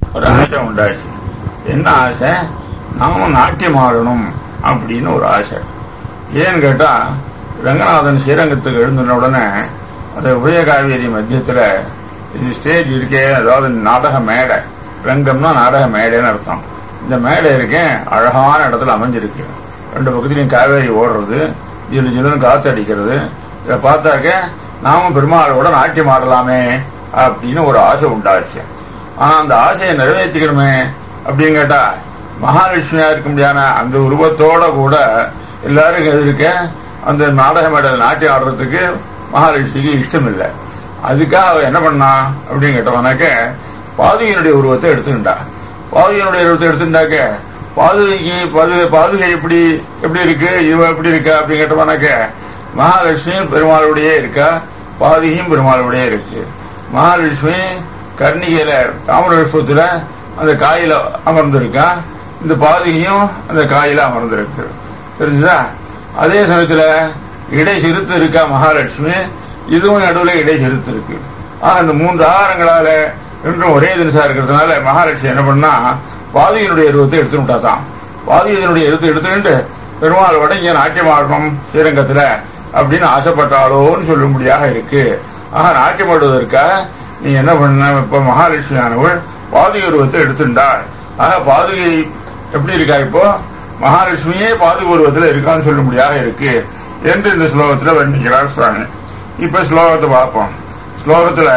ஒரு ஆசை உண்டாச்சு என்ன ஆசை நாமும் நாட்டியம் ஆடணும் அப்படின்னு ஒரு ஆசை ஏன்னு கேட்டா ரங்கநாதன் ஸ்ரீரங்கத்துக்கு எழுந்தின உடனே அந்த உதயகாவேரி மத்தியத்துல இது ஸ்டேஜ் இருக்கே அதாவது நாடக மேடை ரங்கம்னா நாடக மேடைன்னு அர்த்தம் இந்த மேடை இருக்கேன் அழகான இடத்துல அமைஞ்சிருக்கு ரெண்டு பக்கத்துலையும் காவேரி ஓடுறது ஜிலு ஜிலுன்னு காத்து அடிக்கிறது இதை பார்த்தாக்க நாமும் பெருமாளோட நாட்டியம் ஆடலாமே அப்படின்னு ஒரு ஆசை உண்டாச்சு ஆனா அந்த ஆசையை நிறைவேற்றிக்கணுமே அப்படின்னு கேட்டா மகாலட்சுமியா இருக்க முடியாத அந்த உருவத்தோட கூட எல்லாருக்கும் எதிர்க்க அந்த நாடக மேடையில் நாட்டியம் ஆடுறதுக்கு மகாலட்சுமிக்கு இஷ்டம் இல்லை அதுக்காக அவ என்ன பண்ணா அப்படின்னு கேட்டவனாக்க பாதுகையினுடைய உருவத்தை எடுத்துக்கிட்டா பாதுகையினுடைய உருவத்தை எடுத்துட்டாக்க பாதுகைக்கு பாதுகை பாதுகை எப்படி எப்படி இருக்கு இவ எப்படி இருக்கா அப்படின்னு கேட்டவனாக்க மகாலட்சுமி பெருமாளுடைய இருக்கா பாதுகையும் பெருமாளுடைய இருக்கு மகாலட்சுமி கர்ணிகையில தாமிரபுஷ்பத்துல அந்த காயில அமர்ந்திருக்கா இந்த பாதுகையும் அந்த காயில அமர்ந்திருக்கு தெரிஞ்சுதா அதே சமயத்துல இடை சிறுத்து இருக்கா மகாலட்சுமி இதுவும் நடுவுல இடை சிறுத்து இருக்கு ஆக இந்த மூன்று ஆகாரங்களால ரெண்டும் ஒரே தினசா இருக்கிறதுனால மகாலட்சுமி என்ன பண்ணா பாதியினுடைய உருவத்தை எடுத்து விட்டாதான் பாதியினுடைய எடுத்து எடுத்துக்கிட்டு பெருமாளோட இங்க நாட்டியம் ஆடணும் ஸ்ரீரங்கத்துல அப்படின்னு ஆசைப்பட்டாளோன்னு சொல்லும்படியாக இருக்கு ஆக நாட்டியம் ஆடுவதற்காக நீ என்ன பண்ண இப்ப மகாலட்சுமி ஆனவள் பாதுகை உருவத்தை எடுத்துட்டாள் ஆக பாதுகை எப்படி இருக்கா இப்போ மகாலட்சுமியே பாதுகை உருவத்துல இருக்கான்னு சொல்லும்படியாக இருக்கு என்று இந்த ஸ்லோகத்துல வர்ணிக்கிறார் சுவாமி இப்ப ஸ்லோகத்தை பார்ப்போம் ஸ்லோகத்துல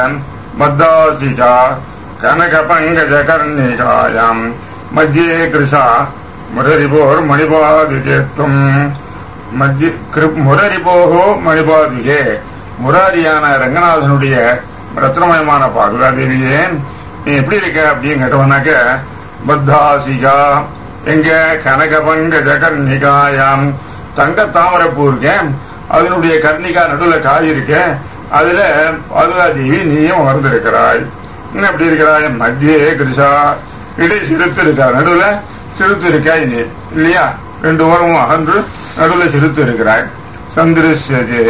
மத்தாசிகா கனக பங்கஜ கர்ணிகாயாம் மத்தியே கிருஷா முரரிபோர் மணிபாதிகேத்துவம் மத்திய முரரிபோகோ மணிபாதிகே முராரியான ரங்கநாதனுடைய ரத்னமயமான பாதுகாதேவியே நீ எப்படி இருக்க அப்படின்னு கேட்டவனாக்க பத்தாசிகா எங்க கனக பங்கஜ கர்ணிகாயாம் தங்க தாமரைப்பூ இருக்கேன் அதனுடைய கர்ணிகா நடுவுல காய் இருக்கேன் அதுல பாதுகாதேவி நீயும் வந்திருக்கிறாய் இன்னும் எப்படி இருக்கிறாய் மத்தியே கிருஷா இடை சிறுத்து இருக்கா நடுவுல சிறுத்து இருக்காய் நீ இல்லையா ரெண்டு ஓரமும் அகன்று நடுவுல சிறுத்து இருக்கிறாய் சந்திருஷே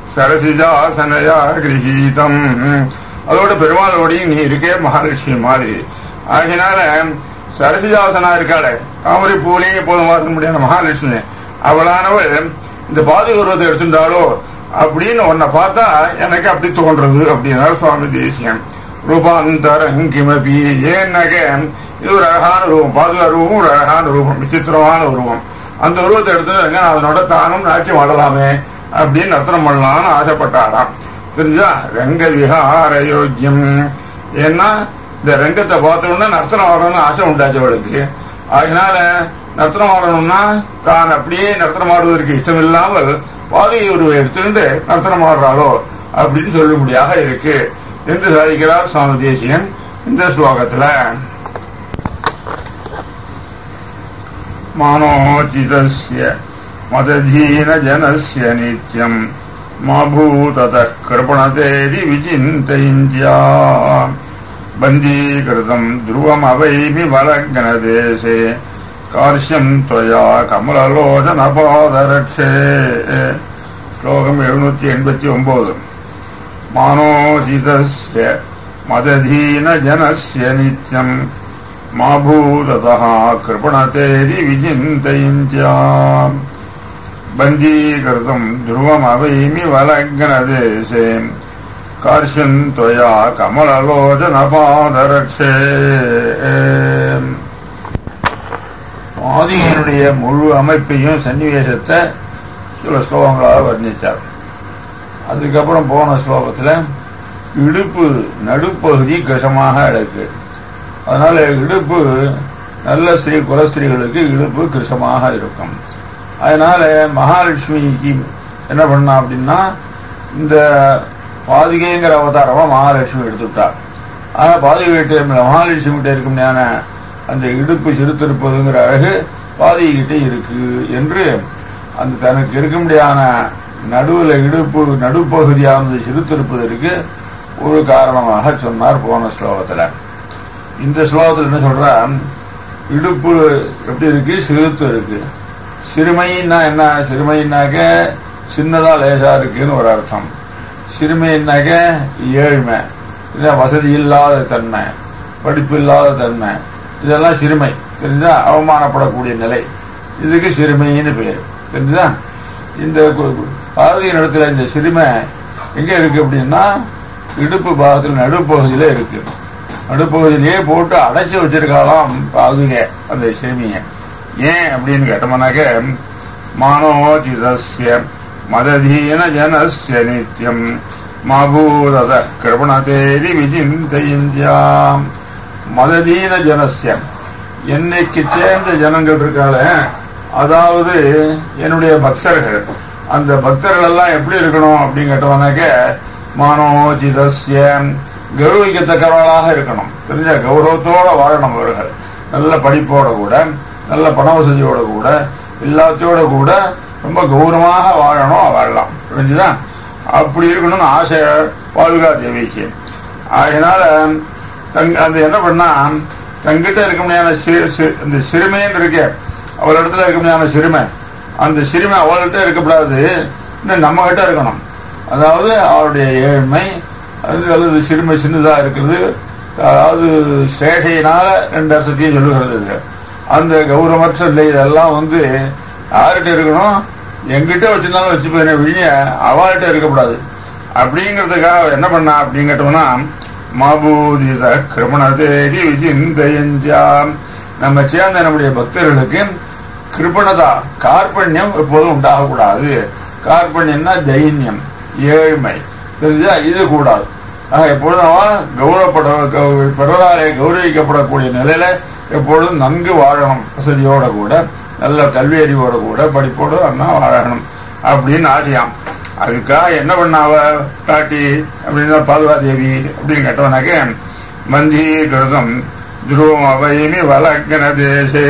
சரசிஜாசனயா கிரகீதம் அதோட பெருமாளோடையும் நீ இருக்கே மகாலட்சுமி மாதிரி ஆகினால சரசிஜாசனா இருக்காளே தாமரை பூலையும் எப்போதும் பார்க்க முடியாத மகாலட்சுமி அவளானவள் இந்த பாதுகாவத்தை எடுத்துட்டாலோ அப்படின்னு உன்னை பார்த்தா எனக்கு அப்படி தோன்றது அப்படின்னாரு சுவாமி தேசியம் ரூபாந்தரம் கிமபி ஏன்னாக்க இது ஒரு அழகான ரூபம் பாதுகா ரூபம் ஒரு அழகான ரூபம் விசித்திரமான உருவம் அந்த உருவத்தை எடுத்து அதனோட தானும் நாட்டியம் ஆடலாமே அப்படின்னு நர்த்தனம் பண்ணலாம்னு ஆசைப்பட்டாராம் தெரிஞ்சா ரங்க விஹார யோக்கியம் ஏன்னா இந்த ரங்கத்தை பார்த்தோம்னா நர்த்தனம் ஆடணும்னு ஆசை உண்டாச்சு அவளுக்கு அதனால நர்த்தனம் ஆடணும்னா தான் அப்படியே நர்த்தனம் ஆடுவதற்கு இஷ்டம் இல்லாமல் பாதையை ஒரு எடுத்துட்டு நர்த்தனம் ஆடுறாளோ அப்படின்னு சொல்லும்படியாக இருக்கு என்று சாதிக்கிறார் சுவாமி தேசியன் இந்த ஸ்லோகத்துல மானோச்சிதஸ்ய மததீன ஜனஸ்ய நித்யம் மா பூதத கிருபணதேதி விசிந்தயித்யா பந்தீகிருதம் துருவமவைமி வலக்னதேசே கார்ஷ்யம் त्वया கமலலோசனபாதரட்சே ஸ்லோகம் எழுநூத்தி எண்பத்தி ஒன்பது மானோஜிதஸ்ய மததீன ஜனஸ்ய நித்யம் மா பூததः கிருபணதேதி விசிந்தயித்யா பந்தீகிருதம் துருவமவைமி வலக்னதேசே கார்ஷ்யம் त्वया கமலலோசனபாதரட்சே ஆதியனுடைய முழு அமைப்பையும் சன்னிவேசத்தை சில ஸ்லோகங்களாக வர்ணித்தார் அதுக்கப்புறம் போன ஸ்லோகத்துல இடுப்பு நடுப்பகுதி கசமாக இருக்கு அதனால இடுப்பு நல்ல ஸ்திரீ குலஸ்திரீகளுக்கு இடுப்பு கிருஷமாக இருக்கும் அதனால மகாலட்சுமிக்கு என்ன பண்ணா அப்படின்னா இந்த பாதுகைங்கிற அவதாரமா மகாலட்சுமி எடுத்துட்டார் ஆனா பாதுகை மகாலட்சுமி கிட்ட இருக்கும் அந்த இடுப்பு சிறுத்திருப்பதுங்கிற அழகு பாதிகிட்ட இருக்கு என்று அந்த தனக்கு இருக்க முடியாத நடுவில் இடுப்பு நடுப்பகுதியானது சிறுத்திருப்பதற்கு ஒரு காரணமாக சொன்னார் போன ஸ்லோகத்துல இந்த ஸ்லோகத்தில் என்ன சொல்ற இடுப்பு எப்படி இருக்கு சிறுத்து இருக்கு சிறுமைன்னா என்ன சிறுமைன்னாக்க சின்னதா லேசா இருக்குன்னு ஒரு அர்த்தம் சிறுமைன்னாக்க ஏழ்மை இல்லை வசதி இல்லாத தன்மை படிப்பு இல்லாத தன்மை இதெல்லாம் சிறுமை தெரிஞ்சா அவமானப்படக்கூடிய நிலை இதுக்கு சிறுமைன்னு பேர் தெரிஞ்சா இந்த பாரதிய இடத்துல இந்த சிறுமை எங்க இருக்கு அப்படின்னா இடுப்பு பாகத்தில் நடுப்பகுதியில இருக்கு நடுப்பகுதியிலேயே போட்டு அடைச்சி வச்சிருக்காளாம் பாதுகை அந்த சிறுமிய ஏன் அப்படின்னு கேட்டோம்னாக்க மானோஜிதஸ்ய மததீன ஜனஸ்ய நித்யம் மாபூதத கிருபணதேதி விஜிந்தையாம் மததீன ஜனஸ்ய என்னைக்கு சேர்ந்த ஜனங்கள் இருக்கால அதாவது என்னுடைய பக்தர்கள் அந்த பக்தர்கள் எல்லாம் எப்படி இருக்கணும் அப்படின்னு கேட்டவனாக்க மானோஜிதஸ்ய கௌரவிக்கத்தக்கவர்களாக இருக்கணும் தெரிஞ்ச கௌரவத்தோட வாழணும் அவர்கள் நல்ல படிப்போட கூட நல்ல பண வசதியோட கூட எல்லாத்தையோட கூட ரொம்ப கௌரவமாக வாழணும் வாழலாம் புரிஞ்சுதான் அப்படி இருக்கணும்னு ஆசை வாழ்கா தேவிக்கு அதனால தங் அந்த என்ன பண்ணா தங்கிட்ட இருக்க முடியாத இந்த சிறுமைன்னு இருக்க அவள் இடத்துல இருக்க முடியாத சிறுமை அந்த சிறுமை அவள்கிட்ட இருக்கக்கூடாது இன்னும் நம்ம கிட்ட இருக்கணும் அதாவது அவருடைய ஏழ்மை அது அல்லது சிறுமை சின்னதா இருக்கிறது அதாவது சேஷையினால ரெண்டு அர்த்தத்தையும் சொல்லுகிறது அந்த கௌரவமற்ற நிலை இதெல்லாம் வந்து யார்கிட்ட இருக்கணும் எங்கிட்ட வச்சிருந்தாலும் வச்சு போயின விழிய அவள்கிட்ட இருக்கக்கூடாது அப்படிங்கிறதுக்காக என்ன பண்ணா அப்படின்னு கேட்டோம்னா மாபூதித கிருபணதேரி விஜிந்தயஞ்சாம் நம்ம சேர்ந்த நம்முடைய பக்தர்களுக்கு கிருபணதா கார்பண்யம் எப்போதும் உண்டாகக்கூடாது கார்பண்யம்னா தைன்யம் ஏழ்மை தெரிஞ்சா இது கூடாது ஆக எப்பொழுதும் அவன் கௌரவப்பட பிறராலே கௌரவிக்கப்படக்கூடிய நிலையில எப்பொழுதும் நன்கு வாழணும் வசதியோட கூட நல்ல கல்வி அறிவோட கூட படிப்போடு அண்ணா வாழணும் அப்படின்னு ஆசையாம் அதுக்காக என்ன பண்ணாவ காட்டி அப்படின்னா பாதுகாதேவி அப்படின்னு கேட்டவனாக்க மந்தி கிருதம் துருவம் அவையுமி வழக்கன தேசே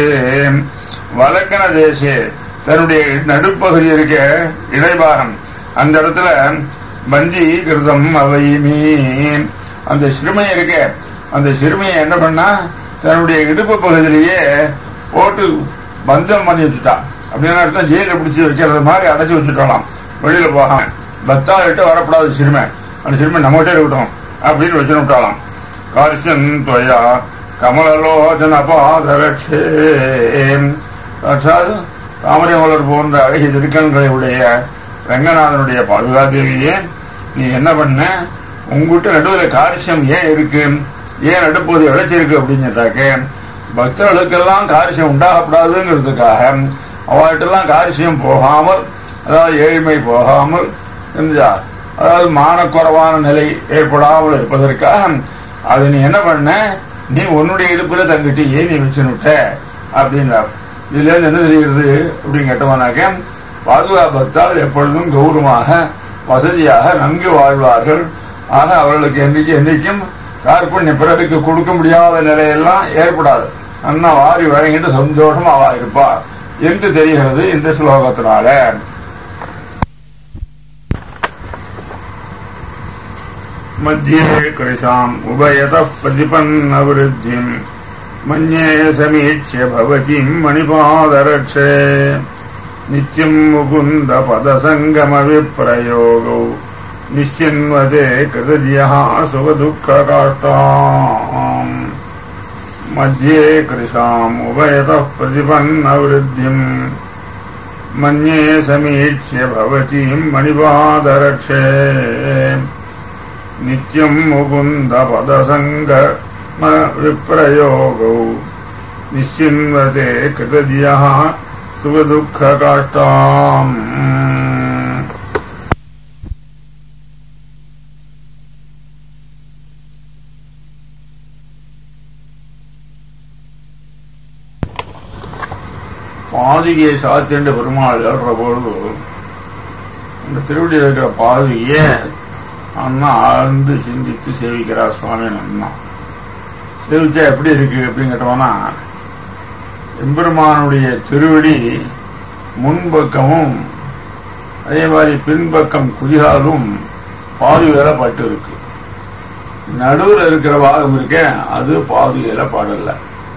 வழக்கன தேசே தன்னுடைய நடுப்பகுதி இருக்க இடைபாகம் அந்த இடத்துல பந்தி கிருதம் அவையுமி அந்த சிறுமை இருக்க அந்த சிறுமையை என்ன பண்ணா தன்னுடைய இடுப்பு பகுதியிலேயே போட்டு பந்தம் பண்ணி வச்சுட்டான் அப்படின்னு அர்த்தம் ஜெயில பிடிச்சி வைக்கிறது மாதிரி அடைச்சி வச்சுட்டாலாம் வெளியில போகாம பத்தாளிட்டு வரப்படாத சிறுமை அந்த சிறுமை நம்மகிட்டே இருக்கட்டும் அப்படின்னு வச்சு விட்டாலாம் காரிசன் தொயா கமலலோச்சன பாதரட்சே சாட்சாத் தாமரை மலர் போன்ற அழகிய திருக்கண்களை உடைய ரங்கநாதனுடைய பாதுகாதேவியே நீ என்ன பண்ண உங்ககிட்ட நடுவில் காரிசியம் ஏன் இருக்கு ஏன் நடுப்போது இழைச்சிருக்கு அப்படிங்கிறதாக்க பக்தர்களுக்கெல்லாம் காரிசியம் உண்டாகக்கூடாதுங்கிறதுக்காக அவர்கிட்டெல்லாம் காரிசியம் போகாமல் அதாவது ஏழ்மை போகாமல் இருந்தா அதாவது மானக்குறைவான நிலை ஏற்படாமல் இருப்பதற்காக அதை நீ என்ன பண்ண நீ உன்னுடைய இடுப்புல தங்கிட்டு ஏன் நீ வச்சுனுட்ட அப்படின்னார் இதுல இருந்து என்ன தெரிகிறது அப்படின்னு கேட்டோம்னாக்க பாதுகாப்பத்தால் எப்பொழுதும் கௌரவமாக வசதியாக நன்கு வாழ்வார்கள் ஆக அவர்களுக்கு என்னைக்கு என்னைக்கும் கார்பண்ய பிறருக்கு கொடுக்க முடியாத நிலையெல்லாம் ஏற்படாது அண்ணா வாரி வழங்கிட்டு சந்தோஷமா அவா இருப்பார் என்று தெரிகிறது இந்த ஸ்லோகத்தினால मध्ये कृशाम् उभयतः प्रतिपन्नवृद्धिम् मन्ये समीक्ष्य भवतीम् मणिपादरक्षे नित्यम् मुकुन्द पदसङ्गमविप्रयोगौ निश्चिन्वते कृतज्ञः सुखदुःखकाष्ठाम् मध्ये कृशाम् उभयतः प्रतिपन्नवृद्धिम् मन्ये समीक्ष्य भवतीम् मणिपादरक्षे नित्यम् मुकुन्दपदसङ्ग विप्रयोगौ निश्चिन्वते कृतज्ञः सुखदुःखकाष्ठाम् பாதுகையை சாத்தின்ற பெருமாள் எழுற பொழுது இந்த திருவடியில் இருக்கிற பாதுகையை அண்ணா ஆழ்ந்து சிந்தித்து சேவிக்கிறார் சுவாமி அண்ணா சேவிச்சா எப்படி இருக்கு அப்படின்னு கேட்டோம்னா எம்பெருமானுடைய திருவடி முன்பக்கமும் அதே மாதிரி பின்பக்கம் குதிகாலும் பாதுகையில பட்டு இருக்கு நடுவில் இருக்கிற பாகம் இருக்க அது பாதுகையில படல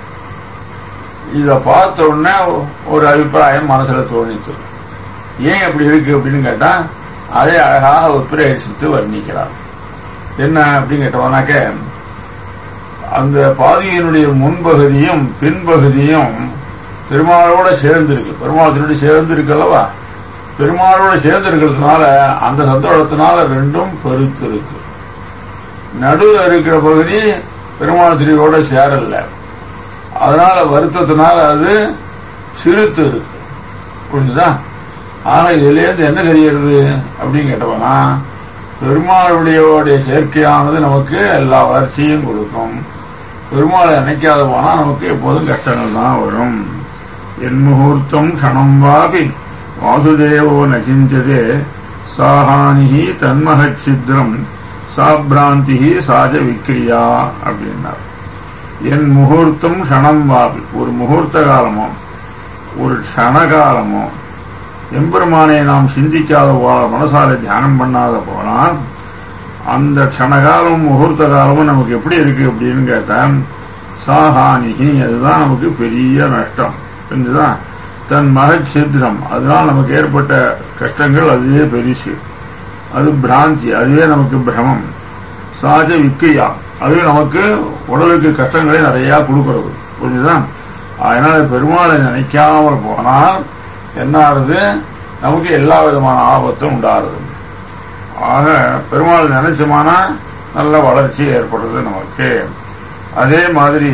இத பார்த்த உடனே ஒரு அபிப்பிராயம் மனசுல தோணித்து ஏன் அப்படி இருக்கு அப்படின்னு கேட்டா அதை அழகாக உத்பிரேசித்து வர்ணிக்கிறார் என்ன அப்படின்னு கேட்டோம்னாக்க அந்த பாதியினுடைய முன்பகுதியும் பின்பகுதியும் பெருமாளோட சேர்ந்து இருக்கு பெருமாள் திருடி சேர்ந்து இருக்கு அல்லவா பெருமாளோட சேர்ந்து இருக்கிறதுனால அந்த சந்தோஷத்தினால ரெண்டும் பெருத்து இருக்கு நடுவில் இருக்கிற பகுதி பெருமாள் திருவியோட சேரல அதனால வருத்தத்தினால அது சிறுத்து இருக்கு புரிஞ்சுதா ஆக இதுலேருந்து என்ன தெரிகிறது அப்படின்னு கேட்டவனா பெருமாளுடைய சேர்க்கையானது நமக்கு எல்லா வளர்ச்சியும் கொடுக்கும் பெருமாளை நினைக்காத போனா நமக்கு எப்போதும் கஷ்டங்கள் தான் வரும் என் முகூர்த்தம் க்ஷணம் வாபி வாசுதேவோ நசிஞ்சதே சாஹானி தன்மகித்ரம் சாபிராந்தி சாஜ விக்ரியா அப்படின்னார் என் முகூர்த்தம் க்ஷணம் வாபி ஒரு முகூர்த்த காலமோ ஒரு க்ஷணகாலமோ எம்பெருமானை நாம் சிந்திக்காத போல மனசால தியானம் பண்ணாத போனால் அந்த க்ஷணகாலம் முகூர்த்த காலமும் நமக்கு எப்படி இருக்கு அப்படின்னு கேட்டா சாஹானிகி அதுதான் நமக்கு பெரிய நஷ்டம் புரிஞ்சுதான் தன் மகச்சித்திரம் அதனால் நமக்கு ஏற்பட்ட கஷ்டங்கள் அதுவே பெருசு அது பிராந்தி அதுவே நமக்கு பிரமம் சாஜ விக்கிரியா அதுவே நமக்கு உடலுக்கு கஷ்டங்களை நிறைய கொடுக்கறது புரிஞ்சுதான் அதனால பெருமாளை நினைக்காமல் போனால் என்ன ஆகுது நமக்கு எல்லா விதமான ஆபத்தும் உண்டாருது ஆக பெருமாள் நினைச்சோமானா நல்ல வளர்ச்சி ஏற்படுறது நமக்கு அதே மாதிரி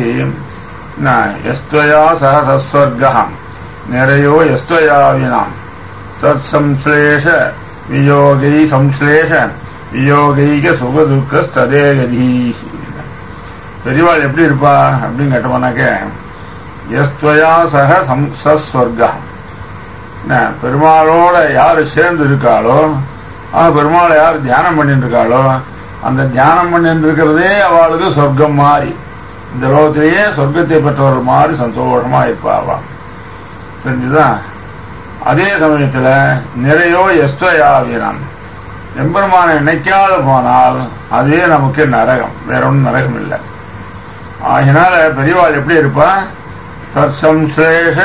எஸ்துவயா சகசஸ்வர்கம் நிறையோ எஸ்துவயாவினாம் தத் சம்ஸ்லேஷ வியோகை சம்ஸ்லேஷ வியோகைக சுகதுக்க ஸ்ததேகதி பெரியவாள் எப்படி இருப்பா அப்படின்னு கேட்டோம்னாக்க எஸ்துவயா சக சம்சஸ்வர்கம் பெருமாளோட யாரு சேர்ந்து இருக்காளோ ஆனா பெருமாளை யார் தியானம் பண்ணிட்டு இருக்காளோ அந்த தியானம் பண்ணிட்டு இருக்கிறதே அவளுக்கு சொர்க்கம் மாறி இந்த லோகத்திலேயே சொர்க்கத்தை பெற்றவர்கள் மாதிரி சந்தோஷமா இருப்பாவா தெரிஞ்சுதான் அதே சமயத்துல நிறையோ எஸ்டயாவீனம் எம்பெருமானை நினைக்காத போனால் அதே நமக்கு நரகம் வேற ஒன்றும் நரகம் இல்லை ஆகினால பெரியவாள் எப்படி இருப்பா சத் சம்சேஷ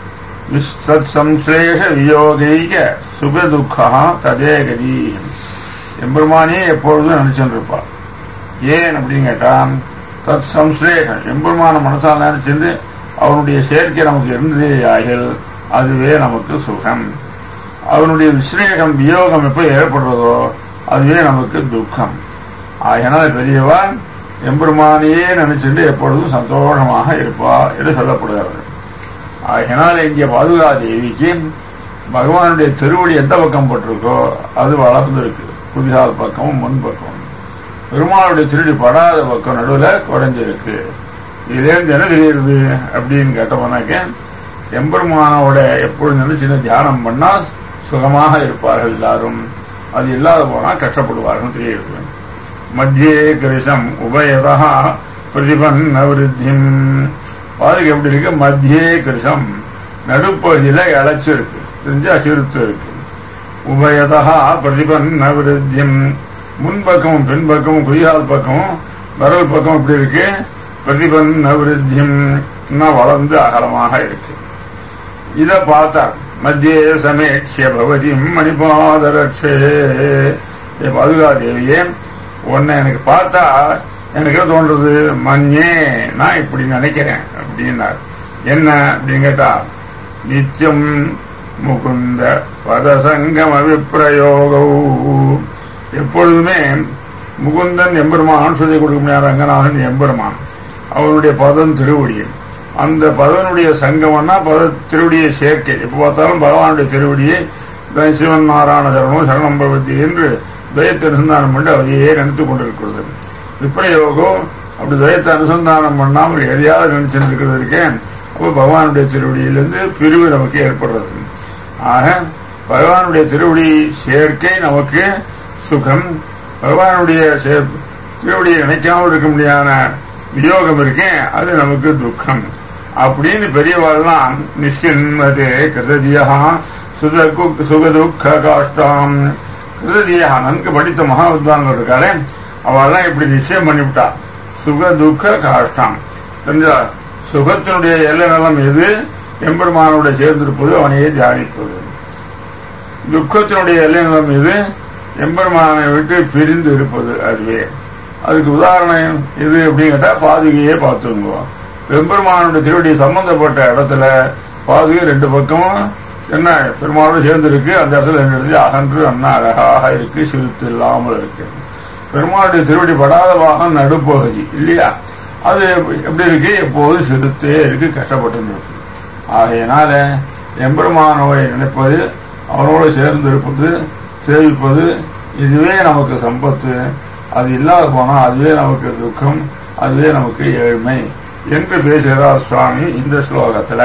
சத் சம்சேஷ வியோகைக சுக துக்கா ததே கதி எம்பெருமானே எப்பொழுதும் நினைச்சுட்டு இருப்பாள் ஏன் அப்படின்னு கேட்டான் தத் சம்ஸ்லேஷம் எம்பெருமான மனசால் நினைச்சிருந்து அவனுடைய சேர்க்கை நமக்கு இருந்ததே ஆகில் அதுவே நமக்கு சுகம் அவனுடைய விஸ்லேஷம் வியோகம் எப்போ ஏற்படுறதோ அதுவே நமக்கு துக்கம் ஆகினால பெரியவா எம்பெருமானையே நினைச்சிட்டு எப்பொழுதும் சந்தோஷமாக இருப்பா என்று சொல்லப்படுகிறது ஆகினால இங்கே பாதுகா தேவிக்கு பகவானுடைய திருவடி எந்த பக்கம் போட்டிருக்கோ அது வளர்ந்து இருக்கு புதிகால் பக்கமும் முன் பக்கமும் பெருமாளுடைய திருடி படாத பக்கம் நடுவில் குறைஞ்சிருக்கு இதுலேருந்து என்ன தெரியுது அப்படின்னு கேட்டோம்னாக்க எம்பெருமானோட எப்பொழுது நினைச்சு தியானம் பண்ணா சுகமாக இருப்பார்கள் எல்லாரும் அது இல்லாத போனா கஷ்டப்படுவார்கள் தெரியுது மத்தியே கிருஷம் உபயதா பிரதிபன்ன விருத்திம் பாதுக்கு எப்படி இருக்கு மத்தியே கிருஷம் நடுப்பகுதியில இழைச்சு இருக்கு தெரிஞ்சா சிறுத்து இருக்கு உபயதா பிரதிபன்ன விருத்தியம் முன்பக்கமும் பின்பக்கமும் குதிகால் பக்கமும் வரல் பக்கம் எப்படி இருக்கு பிரதிபன்ன விருத்தியம் வளர்ந்து அகலமாக இருக்கு இத பார்த்தார் மத்தியே சமேட்சிய பவதி மணிபாதரட்சே பாதுகா தேவியே உன்னை எனக்கு பார்த்தா எனக்கு என்ன தோன்றது மஞ்சே நான் இப்படி நினைக்கிறேன் அப்படின்னார் என்ன அப்படின்னு கேட்டா நித்தியம் முகுந்த பதசங்கம் அபிப்பிரயோகோ எப்பொழுதுமே முகுந்தன் எம்பெருமான் சொல்லி கொடுக்க முடியாத ரங்கநாதன் எம்பெருமான் அவனுடைய பதம் திருவடியும் அந்த பதவனுடைய சங்கம்னா பத திருவடியை சேர்க்கை எப்போ பார்த்தாலும் பகவானுடைய திருவடியை சிவன் நாராயண சரணம் சரணம் பகவதி என்று துயத்தை அனுசந்தானம் பண்ணி அதையே நினைத்து கொண்டிருக்கிறது விப்ரயோகம் அப்படி துயத்தை அனுசந்தானம் பண்ணாமல் எதையாவது நினைச்சுட்டு இருக்கிறது இருக்கேன் அப்போ பகவானுடைய திருவடியிலிருந்து பிரிவு நமக்கு ஏற்படுறது ஆக பகவானுடைய திருவடி சேர்க்கை நமக்கு சுகம் பகவானுடைய திருவடியை நினைக்காமல் இருக்க முடியாத வியோகம் இருக்கேன் அது நமக்கு துக்கம் அப்படின்னு பெரியவாள்லாம் நிஷ்கின்மதே கிருததியா சுதகு சுகதுக்க காஷ்டாம் கிருததியா நன்கு படித்த மகாவித்வான்கள் இருக்காரு அவெல்லாம் இப்படி நிச்சயம் பண்ணிவிட்டா சுக துக்க காஷ்டாம் தெரிஞ்சா சுகத்தினுடைய எல்லை நலம் எது எம்பெருமானோட சேர்ந்திருப்பது அவனையே தியானிப்பது துக்கத்தினுடைய எல்லை நலம் எது எம்பெருமானை விட்டு பிரிந்து இருப்பது அதுவே அதுக்கு உதாரணம் இது அப்படின்னு கேட்டா பாதுகையே பார்த்துங்க பெருமானுடைய திருவடி சம்பந்தப்பட்ட இடத்துல பாதுகை ரெண்டு பக்கமும் என்ன பெருமானோடு சேர்ந்து இருக்கு அந்த இடத்துல ரெண்டு இடத்துல அகன்று அண்ணா அழகாக இருக்கு சிறுத்து இல்லாமல் இருக்கு பெருமானுடைய திருவடி படாத பாகம் நடுப்பகுதி இல்லையா அது எப்படி இருக்கு எப்போதும் சிறுத்தே இருக்கு கஷ்டப்பட்டு இருக்கு ஆகையினால எம்பெருமானோரை நினைப்பது அவரோடு சேர்ந்து இருப்பது சேவிப்பது இதுவே நமக்கு சம்பத்து அது இல்லாத போனா அதுவே நமக்கு துக்கம் அதுவே நமக்கு ஏழ்மை என்று பேசுகிறார் சுவாமி இந்த ஸ்லோகத்துல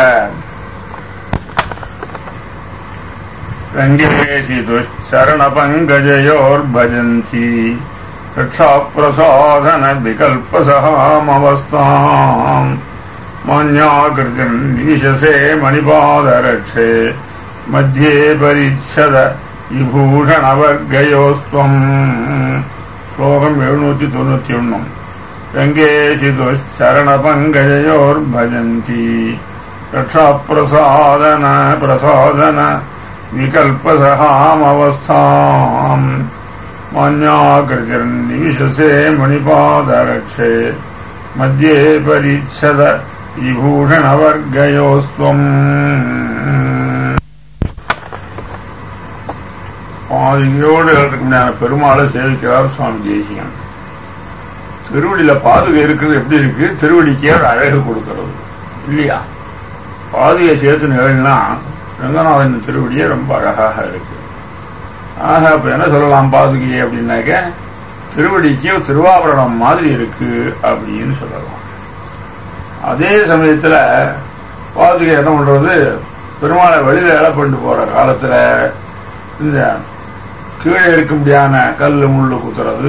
ரங்கேஷி துஷரண பங்கஜயோர் பஜந்தி ரட்சாப்பிரசாதன விகல்பசகாமவஸ்தாம் மான்யாகிருதிம் ஈஷசே மணிபாதரட்சே மத்தியே பரிச்சத விபூஷணவர்கயோஸ்துவம் ஸ்லோகம் எழுநூத்தி தொண்ணூத்தி ஒன்னு ரங்கேஷி துஷரண பங்கஜயோர் பஜந்தி ரட்சாப்பிரசாதன பிரசாதன विकल्पसहामवस्थाम् मान्याकृतिर्निविशसे मणिपादरक्षे मध्ये परिच्छद विभूषणवर्गयोस्त्वम् பாதுகையோடு இருக்கக்கூடிய பெருமாளை சேவிக்கிறார் சுவாமி தேசியம் திருவடியில பாதுகை இருக்கிறது எப்படி இருக்கு திருவடிக்கே ஒரு அழகு கொடுக்கிறது இல்லையா பாதுகை சேர்த்து நிகழ்னா ரங்கநாதன் திருவடியே ரொம்ப அழகாக இருக்கு ஆக இப்ப என்ன சொல்லலாம் பாதுகையே அப்படின்னாக்க திருவடிக்கு திருவாபரணம் மாதிரி இருக்கு அப்படின்னு சொல்லலாம் அதே சமயத்துல பாதுகை என்ன பண்றது பெருமாளை வெளியில இலை பண்ணிட்டு போற காலத்துல இந்த கீழே இருக்க முடியாத கல் முள்ளு குத்துறது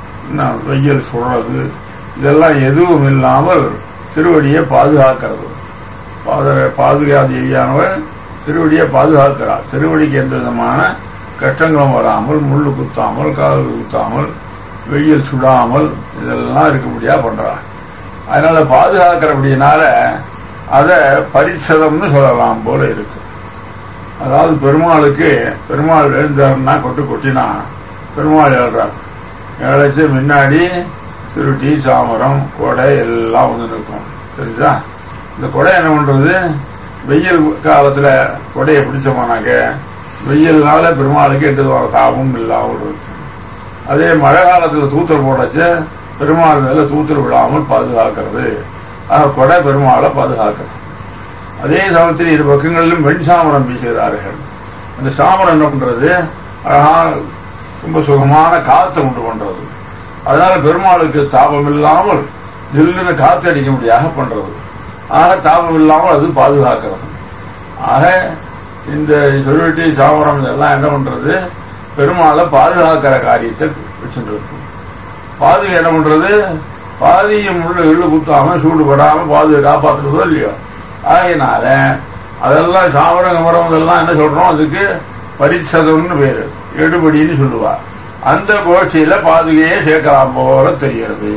வெயில் சுடுறது இதெல்லாம் எதுவும் இல்லாமல் திருவடியை பாதுகாக்கிறது பாத பாதுகாதேவியானவர் திருவடியை பாதுகாக்கிறார் திருவடிக்கு எந்த விதமான கஷ்டங்களும் வராமல் முள்ளு குத்தாமல் கால் குத்தாமல் வெயில் சுடாமல் இதெல்லாம் இருக்கும்படியா பண்றார் அதனால பாதுகாக்கிறபடினால அதை பரிச்சதம்னு சொல்லலாம் போல இருக்கு அதாவது பெருமாளுக்கு பெருமாள் எழுந்தாருன்னா கொட்டு கொட்டினா பெருமாள் எழுறார் இழைச்சு முன்னாடி திருட்டி சாமரம் கொடை எல்லாம் வந்து நிற்கும் சரிதா இந்த கொடை என்ன பண்றது வெயில் காலத்துல கொடையை பிடிச்சோமானாக்க வெயில்னால பெருமாளுக்கு எந்த தாபமும் இல்லாமல் இருக்கு அதே மழை காலத்துல தூத்தல் போடச்சு பெருமாள் மேல தூத்தல் விடாமல் பாதுகாக்கிறது ஆக கொடை பெருமாளை பாதுகாக்கிறது அதே சமயத்தில் இரு பக்கங்களிலும் வெண் சாமரம் வீசுகிறார்கள் அந்த சாமரம் என்ன பண்றது அழகான ரொம்ப சுகமான காற்றை உண்டு பண்றது அதனால பெருமாளுக்கு தாபம் இல்லாமல் ஜில்லுன்னு காற்று அடிக்க முடியாக பண்றது ஆக தாபம் இல்லாமல் அது பாதுகாக்கிறது ஆக இந்த சொல்லிட்டு சாமரம் இதெல்லாம் என்ன பண்றது பெருமாளை பாதுகாக்கிற காரியத்தை வச்சுட்டு இருக்கும் பாதுகை என்ன பண்றது பாதியும் உள்ள இள்ளு குத்தாம சூடு படாம பாதுகை காப்பாத்துறதோ இல்லையோ ஆகையினால அதெல்லாம் சாமரம் கமரம் இதெல்லாம் என்ன சொல்றோம் அதுக்கு பரிச்சதம்னு பேரு எடுபடின்னு சொல்லுவா அந்த கோஷ்டியில பாதுகையே சேர்க்கலாம் போல தெரிகிறது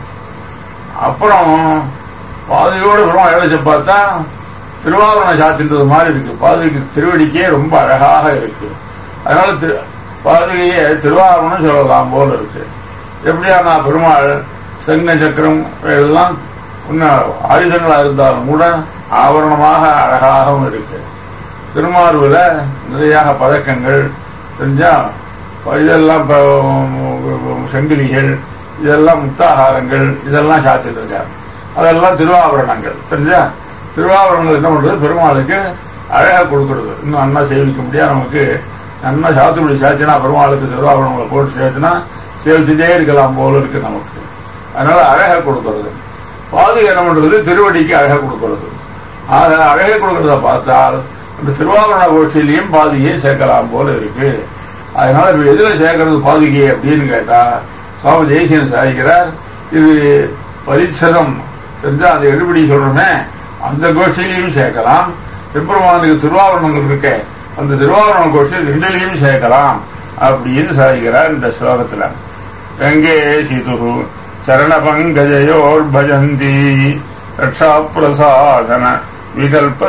அப்புறம் பாதுகையோட பெருமாள் இழைச்ச பார்த்தா திருவாரண சாத்தின்றது மாதிரி இருக்கு பாதுகைக்கு திருவடிக்கே ரொம்ப அழகாக இருக்கு அதனால திரு பாதுகையே திருவாரணம் சொல்லலாம் போல இருக்கு எப்படியானா பெருமாள் செங்க சக்கரம் எல்லாம் இன்னும் ஆயுதங்களா இருந்தாலும் கூட ஆவரணமாக அழகாகவும் இருக்கு திருமார்புல நிறையாக பதக்கங்கள் செஞ்சா இதெல்லாம் செங்கிலிகள் இதெல்லாம் முத்தாகாரங்கள் இதெல்லாம் சாத்திட்டு இருக்கார் அதெல்லாம் திருவாபரணங்கள் தெரிஞ்சா திருவாபரணங்கள் என்ன பண்றது பெருமாளுக்கு அழகா கொடுக்கறது இன்னும் அண்ணா சேவிக்க முடியாது நமக்கு நன்னா சாத்துக்குடி சாத்தினா பெருமாளுக்கு திருவாபரணங்களை போட்டு சேர்த்துனா சேவிச்சுட்டே இருக்கலாம் போல இருக்கு நமக்கு அதனால அழகா கொடுக்கறது பாதுகை என்ன பண்றது திருவடிக்கு அழகா கொடுக்கறது ஆக அழகை கொடுக்கறத பார்த்தால் அந்த திருவாபரண கோஷ்டிலையும் பாதுகையை சேர்க்கலாம் போல இருக்கு அதனால இப்ப எதுல சேர்க்கறது பாதுகை அப்படின்னு கேட்டா சுவாமி தேசியன் சாதிக்கிறார் இது பரிச்சதம் செஞ்சா அந்த எடுபடி சொல்றோமே அந்த கோஷ்டிலையும் சேர்க்கலாம் எம்பெருமானுக்கு திருவாபரணங்கள் இருக்க அந்த திருவாபரண கோஷ்டி ரெண்டிலையும் சேர்க்கலாம் அப்படின்னு சாதிக்கிறார் இந்த ஸ்லோகத்துல கங்கே சிது சரண பங்கஜயோர் பஜந்தி ரக்ஷா பிரசாதன விகல்ப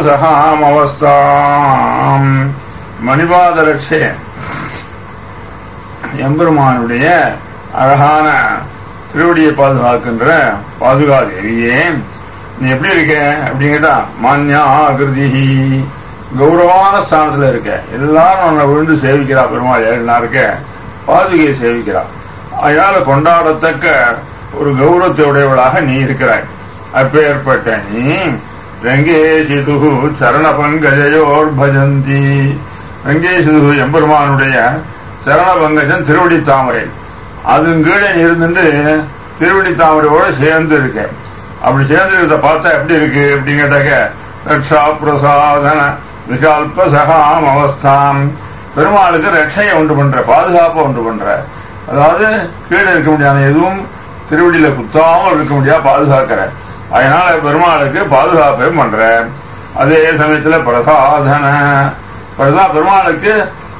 சகாமவஸ்தாம் மணிபாத ரட்சே எம்பெருமானுடைய அழகான திருவடியை பாதுகாக்கின்ற பாதுகாதேவியே நீ எப்படி இருக்க அப்படின்னு கேட்டா மான்யா ஆகிருதி கௌரவமான ஸ்தானத்துல இருக்க எல்லாரும் உன்னை விழுந்து சேவிக்கிறா பெருமாள் ஏழுனா இருக்க பாதுகையை சேவிக்கிறா அதனால கொண்டாடத்தக்க ஒரு கௌரவத்தை உடையவளாக நீ இருக்கிறாய் அப்பேற்பட்ட நீ வெங்கேசிது சரண பங்கஜயோர் பஜந்தி வெங்கேசிது எம்பெருமானுடைய சரண பங்கஜம் திருவடி தாமரை அதன் கீழே நீ இருந்துட்டு திருவடி தாமரையோட சேர்ந்து இருக்க அப்படி சேர்ந்து இருக்கிறத பார்த்தா எப்படி இருக்கு அப்படின்னு கேட்டாக்க ரக்ஷா பிரசாதன விகல்ப சகாம் அவஸ்தாம் பெருமாளுக்கு ரட்சையை உண்டு பண்ற பாதுகாப்பை உண்டு பண்ற அதாவது கீழே இருக்க முடியாத எதுவும் திருவடியில குத்தாமல் இருக்க முடியாது பாதுகாக்கிற அதனால பெருமாளுக்கு பாதுகாப்பையும் பண்ற அதே சமயத்துல பிரசாதன பிரதா பெருமாளுக்கு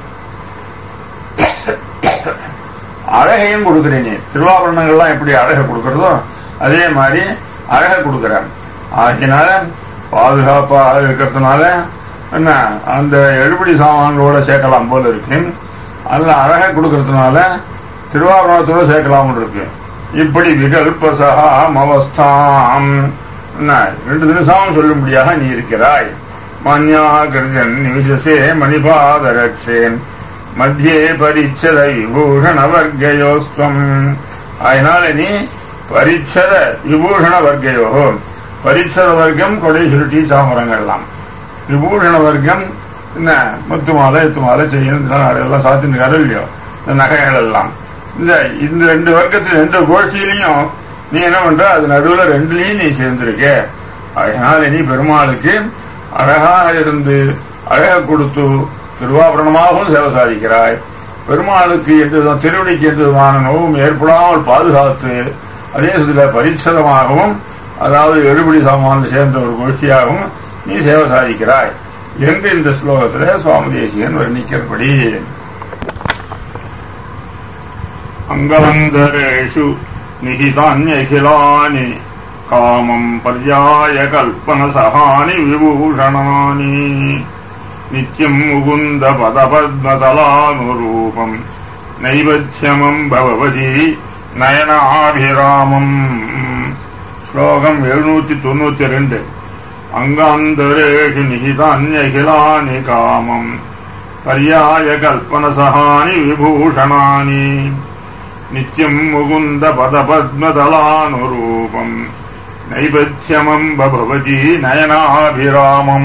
அழகையும் கொடுக்கிறேன் நீ திருவாபரணங்கள்லாம் எப்படி அழகை கொடுக்கறதோ அதே மாதிரி அழகை கொடுக்குறேன் ஆகினால பாதுகாப்பாக இருக்கிறதுனால என்ன அந்த எழுபடி சாமான்களோட சேர்க்கலாம் போல இருக்கு அதில் அழகை கொடுக்கறதுனால திருவாபரணத்தோட சேர்க்கலாம் இருக்கு இப்படி விகல்பசகாம் அவஸ்தாம் என்ன ரெண்டு தினசாமம் சொல்லும்படியாக நீ இருக்கிறாய் மன்யா கிருஜன் நிவிசசே மணிபாத ரட்சேன் மத்தியே பரிச்சத விபூஷண வர்க்கயோஸ்துவம் அதனால நீ பரிச்சத விபூஷண வர்க்கயோ பரிச்சத வர்க்கம் கொடை சுருட்டி தாமரங்கள்லாம் விபூஷண வர்க்கம் என்ன முத்து மாலை எத்து மாலை செய்யணும் எல்லாம் சாத்தின்னு இல்லையோ இந்த நகைகள் எல்லாம் இந்த இந்த ரெண்டு வர்க்கத்தில் ரெண்டு கோஷ்டியிலையும் நீ என்ன பண்ற அது நடுவுல ரெண்டுலயும் நீ சேர்ந்திருக்க அதனால நீ பெருமாளுக்கு அழகாக இருந்து அழக கொடுத்து திருவாபரணமாகவும் சேவை சாதிக்கிறாய் பெருமாளுக்கு எந்த விதம் திருவடிக்கு எந்த விதமான நோவும் ஏற்படாமல் பாதுகாத்து அதே சமயத்தில் பரிச்சதமாகவும் அதாவது எழுபடி சாமான் சேர்ந்த ஒரு கோஷ்டியாகவும் நீ சேவை சாதிக்கிறாய் என்று இந்த ஸ்லோகத்தில் சுவாமி தேசிகன் வர்ணிக்கிறபடி அங்கவந்தரேஷு நிகிதான்யகிலானி காமம் பர்யாய கல்பனசகானி விபூஷணானி நித்யம் முகுந்த பதபத்மதலானுரூபம் நைவத்யமம் பவதி நயனாபிராமம் ஸ்லோகம் எழுநூத்தி தொண்ணூத்தி ரெண்டு அங்காந்தரேஷு நிகிதான்யகிலானி காமம் பர்யாய கல்பனசகானி விபூஷணானி நித்யம் முகுந்த பதபத்மதலானுரூபம் நைபத்யமம் பவதி நயனாபிராமம்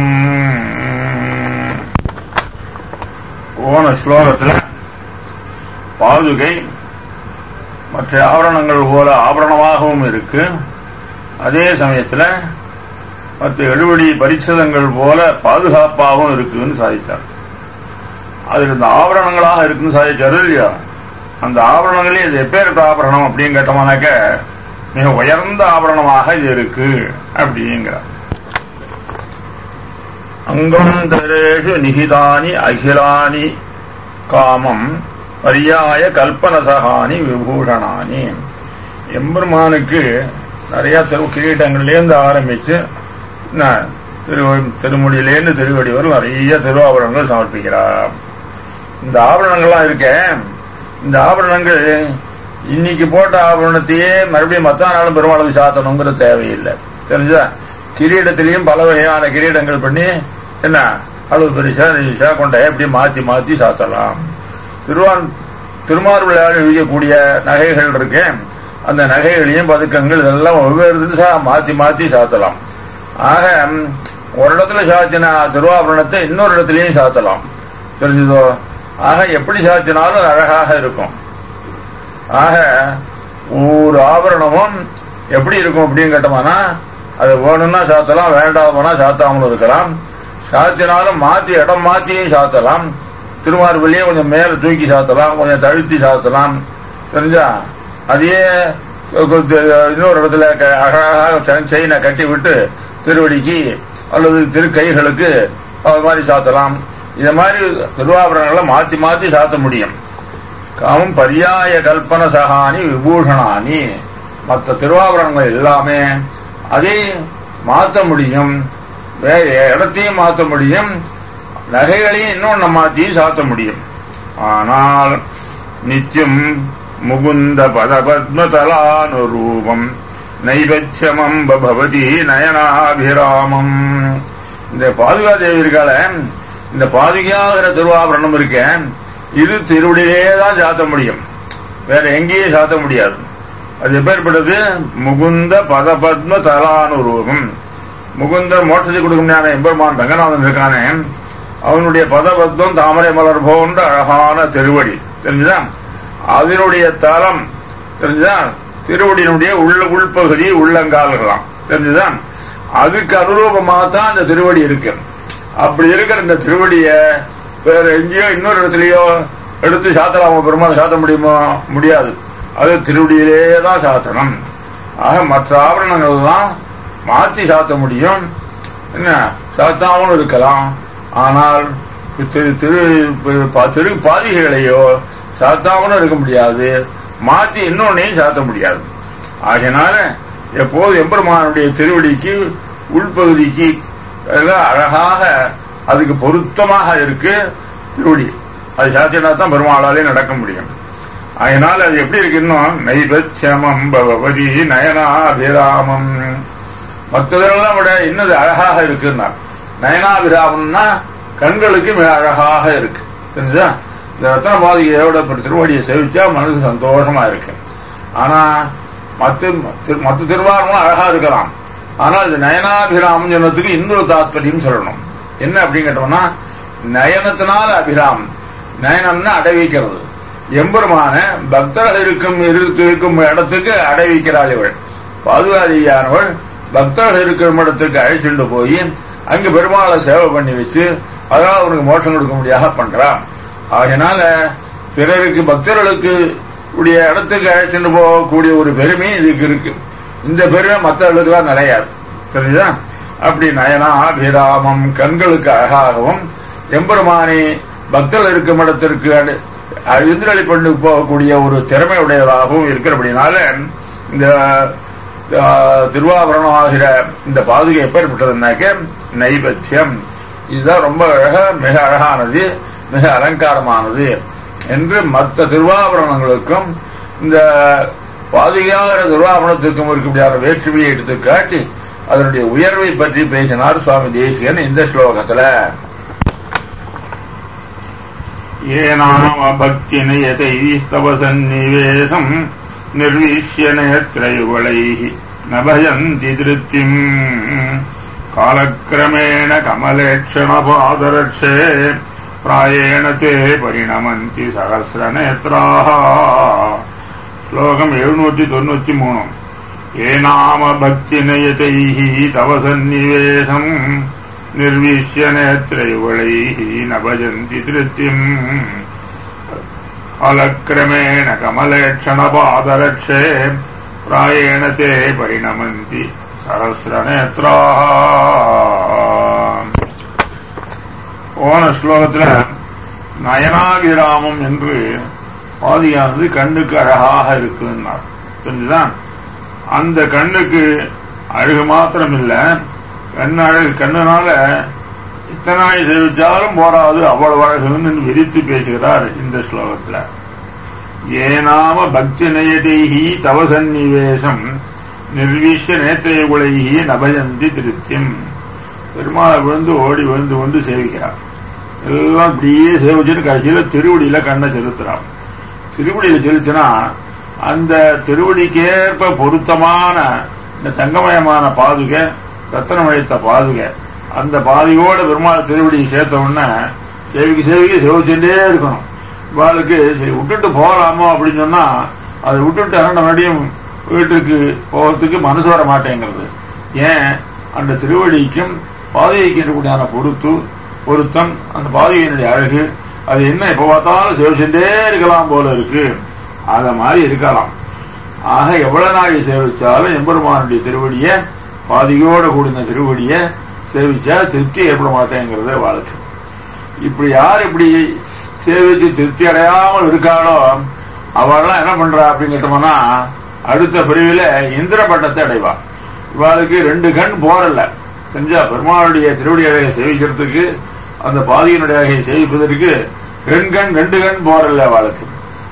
போன ஸ்லோகத்துல பாதுகை மற்ற ஆபரணங்கள் போல ஆபரணமாகவும் இருக்கு அதே சமயத்துல மற்ற எழுபடி பரிச்சதங்கள் போல பாதுகாப்பாகவும் இருக்குன்னு சாதித்தார் அதுக்கு இந்த ஆபரணங்களாக இருக்குன்னு சாதிச்சாரு இல்லையா அந்த ஆபரணங்களே இது எப்பேற்பட்ட ஆபரணம் அப்படின்னு கேட்டோம்னாக்க மிக உயர்ந்த ஆபரணமாக இது இருக்கு அப்படிங்கிறார் அங்கந்தரேஷு நிகிதானி அகிலானி காமம் பரியாய கல்பனசகானி விபூஷணானி எம்பெருமானுக்கு நிறைய திரு கிரீட்டங்கள்லேருந்து ஆரம்பிச்சு என்ன, திரு திருமுடியிலேருந்து திருவடி வரை நிறைய திருவாபரணங்கள் சமர்ப்பிக்கிறார் இந்த ஆபரணங்கள்லாம் இருக்க இந்த ஆபரணங்கள் இன்னைக்கு போட்ட ஆபரணத்தையே மறுபடியும் மத்த நாளும் பெருமாளுக்கு சாத்தணுங்கிற தேவையில்லை தெரிஞ்சா கிரீடத்திலையும் பல வகையான கிரீடங்கள் பண்ணி என்ன அளவு பெருசா நிஷா கொண்ட எப்படி மாத்தி மாத்தி சாத்தலாம் திருவான் திருமார்பிள்ளையால் எழுதியக்கூடிய நகைகள் இருக்கு அந்த நகைகளையும் பதுக்கங்கள் இதெல்லாம் வெவ்வேறு தினசா மாத்தி மாத்தி சாத்தலாம் ஆக ம், ஒரு இடத்துல சாத்தின திருவாபரணத்தை இன்னொரு இடத்துலயும் சாத்தலாம் தெரிஞ்சதோ ஆக எப்படி சாத்தினாலும் அது அழகாக இருக்கும் ஆக ஒரு ஆபரணமும் எப்படி இருக்கும் அப்படின்னு கேட்டோம்னா அது வேணும்னா சாத்தலாம் வேண்டாமனா சாத்தாமலும் இருக்கலாம் சாத்தினாலும் மாத்தி இடம் மாத்தியும் சாத்தலாம் திருமார்பிள்ளையே கொஞ்சம் மேல தூக்கி சாத்தலாம் கொஞ்சம் தழுத்தி சாத்தலாம் தெரிஞ்சா அதையே இன்னொரு இடத்துல க- அழகாக செ- செயினை கட்டி விட்டு திருவடிக்கு அல்லது திருக்கைகளுக்கு அது மாதிரி சாத்தலாம் இந்த மாதிரி திருவாபரணங்களை மாத்தி மாத்தி சாத்த முடியும் காமம் பரியாய கல்பன சகானி விபூஷணானி மற்ற திருவாபரணங்கள் எல்லாமே அதை மாற்ற முடியும் வேற இடத்தையும் மாற்ற முடியும் நகைகளையும் இன்னொன்று மாற்றியும் சாத்த முடியும் ஆனால் நித்தியம் முகுந்த பதபத்மதலானுரூபம் நைபட்சமம் பவதி நயனாபிராமம் இந்த பாதுகா தேவி இருக்கால இந்த பாதுகாகிற திருவாபரணம் இருக்க இது திருவடியிலே தான் சாத்த முடியும் வேற எங்கேயும் சாத்த முடியாது அது எப்பேற்பட்டது முகுந்த பதபத்ம தலானுரூபம் முகுந்தர் மோட்சத்தை கொடுக்க முடியாத எம்பெருமான் ரங்கநாதன் இருக்கானே அவனுடைய பதபத்மம் தாமரை மலர் போன்ற அழகான திருவடி தெரிஞ்சுதா அதனுடைய தலம் தெரிஞ்சுதா திருவடியினுடைய உள்ள உள்பகுதி உள்ளங்கால்களாம் தெரிஞ்சுதா அதுக்கு அனுரூபமாக தான் அந்த திருவடி இருக்கு அப்படி இருக்கிற இந்த திருவடிய வேற எங்கேயோ இன்னொரு இடத்துலயோ எடுத்து சாத்தலாமா பெருமாள் சாத்த முடியுமோ முடியாது அது திருவடியிலே தான் சாத்தணும் ஆக மற்ற ஆபரணங்கள் எல்லாம் மாற்றி சாத்த முடியும் என்ன சாத்தாமலும் இருக்கலாம் ஆனால் திரு திரு திரு பாதிகைகளையோ சாத்தாமலும் இருக்க முடியாது மாற்றி இன்னொன்னையும் சாத்த முடியாது ஆகையினால எப்போது எம்பெருமானுடைய திருவடிக்கு உள்பகுதிக்கு எல்லாம் அழகாக அதுக்கு பொருத்தமாக இருக்கு திருவடி அது சாத்தினா தான் பெருமாளாலே நடக்க முடியும் அதனால அது எப்படி இருக்கு இன்னும் நைபட்சமம் பவதி நயனாபிராமம் மற்றதெல்லாம் விட இன்னது அழகாக இருக்குன்னா நயனாபிராமம்னா கண்களுக்கு மிக அழகாக இருக்கு தெரிஞ்சா இந்த ரத்தன பாதிகையோட திருவடியை சேவிச்சா மனசு சந்தோஷமா இருக்கு ஆனா மற்ற மற்ற திருவாரமும் அழகா இருக்கலாம் ஆனால் இந்த நயனாபிராமம் சொன்னதுக்கு இன்னொரு தாத்பரியம் சொல்லணும் என்ன அப்படின்னு கேட்டோம்னா நயனத்தினால அபிராம் நயனம்னா அடைவிக்கிறது எம்பெருமான பக்தர்கள் இருக்கும் இருக்கும் இடத்துக்கு அடைவிக்கிறாள் இவள் பாதுகாதியானவள் பக்தர்கள் இருக்கிற இடத்துக்கு அழைச்சிட்டு போய் அங்கு பெருமாளை சேவை பண்ணி வச்சு அதனால அவனுக்கு மோட்சம் கொடுக்க முடியாத பண்றான் அதனால பிறருக்கு பக்தர்களுக்கு உடைய இடத்துக்கு அழைச்சிட்டு போகக்கூடிய ஒரு பெருமை இதுக்கு இருக்கு இந்த பெருமை மற்றவர்களுக்கெல்லாம் நிறையாது தெரியுதா அப்படி நயனா அபிராமம் கண்களுக்கு அழகாகவும் எம்பெருமானி பக்தர்கள் இருக்கும் இடத்திற்கு எதிரொலி பண்ணி போகக்கூடிய ஒரு திறமை உடையதாகவும் இருக்கிறபடினால இந்த திருவாபரணம் ஆகிற இந்த பாதுகை எப்பேற்பட்டதுனாக்க நைபத்தியம் இதுதான் ரொம்ப அழக மிக அழகானது மிக அலங்காரமானது என்று மற்ற திருவாபரணங்களுக்கும் இந்த பாதுகாக்கிற திருவாபரணத்திற்கும் இருக்கக்கூடிய வேற்றுமையை எடுத்து காட்டி அதனுடைய உயர்வை பற்றி பேசினார் சுவாமி தேசிகன் இந்த ஸ்லோகத்துல ஏனாம பக்தி நயதைஸ்தவ சந்நிவேசம் நிர்வீஷ்ய நேத்ரயுகளைः न भजन्ति திருப்திம் காலக்கிரமேண கமலேक्षणपादरक्षे प्रायेण ते परिणमन्ति सहस्रनेत्राः श्लोकम् எழுநூற்றி தொண்ணூத்தி மூணு ஏநாம பக்தி நயதைः தவ சந்நிவேசம் निर्विश्य नेत्रयुगलैः न भजन्ति तृप्तिम् कालक्रमेण कमलेक्षणपादरक्षे प्रायेण ते परिणमन्ति सहस्रनेत्राः போன ஸ்லோகத்துல நயனாகிராமம் என்று பாதியானது கண்ணுக்கு அழகாக இருக்குன்னார் தெரிஞ்சுதான் அந்த கண்ணுக்கு அழகு மாத்திரம் இல்லை கண்ணு அழகு கண்ணுனால இத்தனை நாள் சேவிச்சாலும் போராது அவ்வளவு அழகுன்னு விரித்து பேசுகிறார் இந்த ஸ்லோகத்துல ஏனாம பக்தி நயதைஹி தவ சந்நிவேசம் நிர்வீஷ நேத்திரகுலைஹி நபயந்தி திருப்தியம் பெருமாளை விழுந்து ஓடி விழுந்து கொண்டு சேவிக்கிறார் எல்லாம் இப்படியே சேவிச்சுட்டு கடைசியில திருவடியில கண்ணை செலுத்துறான் திருவடியில செலுத்தினா அந்த திருவடிக்கேற்ப பொருத்தமான இந்த தங்கமயமான பாதுகை ரத்தனம் அழைத்த பாதுகை அந்த பாதையோட பெருமாள் திருவடி சேர்த்த உடனே சேவிக்கு சேவிக்க சேவிச்சுட்டே இருக்கணும் இவாளுக்கு சரி விட்டுட்டு போகலாமோ அப்படின்னு சொன்னா அதை விட்டுட்டு அரண்ட மறுபடியும் வீட்டுக்கு போகிறதுக்கு மனசு வர மாட்டேங்கிறது ஏன் அந்த திருவடிக்கும் பாதைக்கு இருக்கக்கூடியான பொருத்து பொருத்தம் அந்த பாதையினுடைய அழகு அது என்ன எப்ப பார்த்தாலும் சேவிச்சுட்டே இருக்கலாம் போல இருக்கு அத மாதிரி இருக்கலாம் ஆக எவ்வளவு நாள் சேவிச்சாலும் எம்பெருமானுடைய திருவடியை பாதியோட கூடின திருவடிய சேவிச்சா திருப்தி ஏற்பட மாட்டேங்கிறத வாழ்க்கை இப்படி யார் இப்படி சேவிச்சு திருப்தி அடையாமல் இருக்காளோ அவெல்லாம் என்ன பண்றா அப்படின்னு கேட்டோம்னா அடுத்த பிரிவில் இந்திர பட்டத்தை அடைவா இவாளுக்கு ரெண்டு கண் போறல செஞ்சா பெருமாளுடைய திருவடி அழகை சேவிக்கிறதுக்கு அந்த பாதியினுடைய அழகை சேவிப்பதற்கு ரெண்டு கண் ரெண்டு கண் போறல அவளுக்கு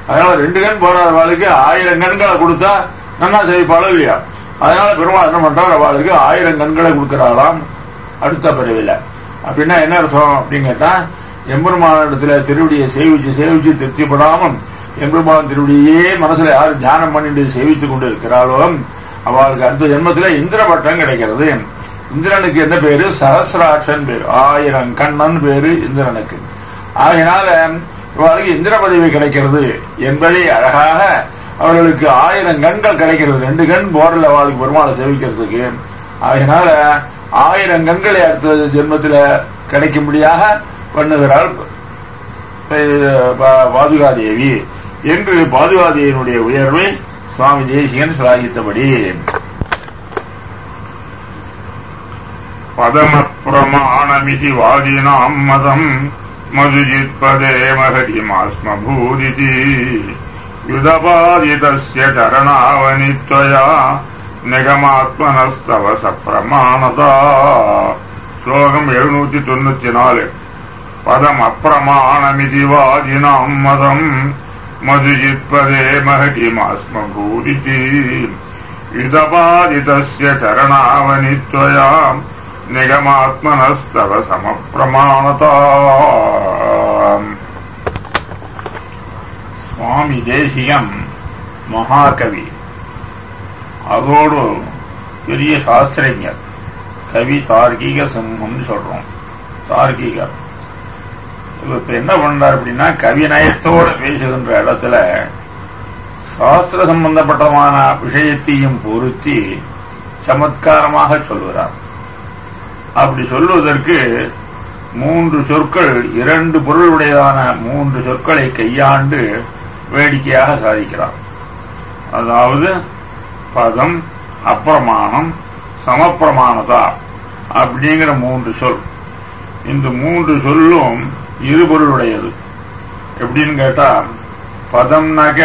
அதனால ரெண்டு கண் போறாத அவளுக்கு ஆயிரம் கண்களை கொடுத்தா நன்னா செய்வாளோ இல்லையா அதனால பெருமாள் என்ன பண்றார் அவளுக்கு ஆயிரம் கண்களை கொடுக்கிறாளாம் அடுத்த பிறவில அப்படின்னா என்ன அர்த்தம் அப்படின்னு கேட்டா எம்பெருமானிடத்துல திருவடியை சேவிச்சு சேவிச்சு திருப்திப்படாமல் எம்பெருமான் திருவடியே மனசுல யார் தியானம் பண்ணிட்டு சேவித்து கொண்டு இருக்கிறாளோ அவளுக்கு அடுத்த ஜென்மத்துல இந்திர பட்டம் கிடைக்கிறது இந்திரனுக்கு என்ன பேரு சஹசிராட்சன் பேரு ஆயிரம் கண்ணன் பேரு இந்திரனுக்கு ஆகையினால இவருக்கு இந்திர பதவி கிடைக்கிறது என்பதை அழகாக அவர்களுக்கு ஆயிரம் கண்கள் கிடைக்கிறது ரெண்டு கண் போர்ல அவளுக்கு பெருமாளை சேவிக்கிறதுக்கு ஆகையினால ஆயிரம் கண்களை அடுத்த ஜென்மத்தில் கிடைக்கும்படியாக பண்ணுகிறாள் பாதுகாதேவி என்று பாதுகாதேவியினுடைய உயர்வை சுவாமி தேசிகன் சிலாகித்தபடி பதமப்பிரமாணமிதி வாதினாம் மதம் மதுஜித்பதே மகதிமாஸ்மபூதிதி யுதபாதிதஸ்ய சரணாவனித்வயா நிகமாத்மனஸ்தவ சப்பிரமாணதா ஸ்லோகம் எழுநூத்தி தொண்ணூத்தி நாலு பதம் அப்பிரமாணமிதி வாதினாம் மதம் மதுஜித்பதே மகதிமாஸ்மபூதிதி யுதபாதிதஸ்ய சரணாவனித்வயா நிகமாத்மனஸ்தவ சமப்பிரமாணதா சுவாமி தேசியம் மகாகவி அதோடு பெரிய சாஸ்திரஞர் கவி தார்க்கிக சிம்மம்னு சொல்றோம் தார்க்கிகர் இப்ப என்ன பண்றார் அப்படின்னா கவிநயத்தோட பேசுகின்ற இடத்துல சாஸ்திர சம்பந்தப்பட்டமான விஷயத்தையும் பொருத்தி சமத்காரமாக சொல்லுகிறார் அப்படி சொல்லுவதற்கு மூன்று சொற்கள் இரண்டு பொருளுடையதான மூன்று சொற்களை கையாண்டு வேடிக்கையாக சாதிக்கிறார் அதாவது பதம் அப்பிரமாணம் சமப்பிரமாணதா அப்படிங்கிற மூன்று சொல் இந்த மூன்று சொல்லும் இருபொருளுடையது எப்படின்னு கேட்டா பதம்னாக்க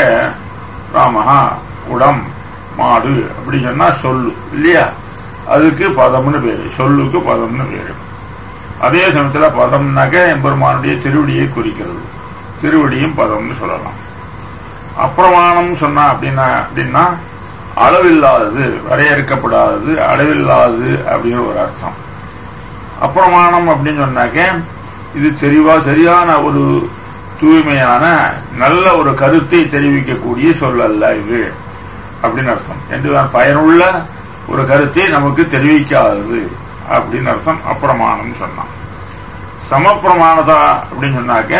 ராமஹா குடம் மாடு அப்படி சொன்னா சொல்லு இல்லையா அதுக்கு பதம்னு பேரு சொல்லுக்கு பதம்னு பேரு அதே சமயத்துல பதம்னாக்க எம்பெருமானுடைய திருவடியை குறிக்கிறது திருவடியும் பதம்னு சொல்லலாம் அப்பிரமாணம் சொன்னா அப்படின்னா அப்படின்னா அளவில்லாதது வரையறுக்கப்படாதது அளவில்லாதது அப்படின்னு ஒரு அர்த்தம் அப்பிரமாணம் அப்படின்னு சொன்னாக்க இது தெளிவா சரியான ஒரு தூய்மையான நல்ல ஒரு கருத்தை தெரிவிக்கக்கூடிய சொல் அல்ல இது அப்படின்னு அர்த்தம் என்று பயனுள்ள ஒரு கருத்தை நமக்கு தெரிவிக்காதது அப்படின்னு அர்த்தம் அப்பிரமாணம் சொன்னான் சமப்பிரமாணதா அப்படின்னு சொன்னாக்க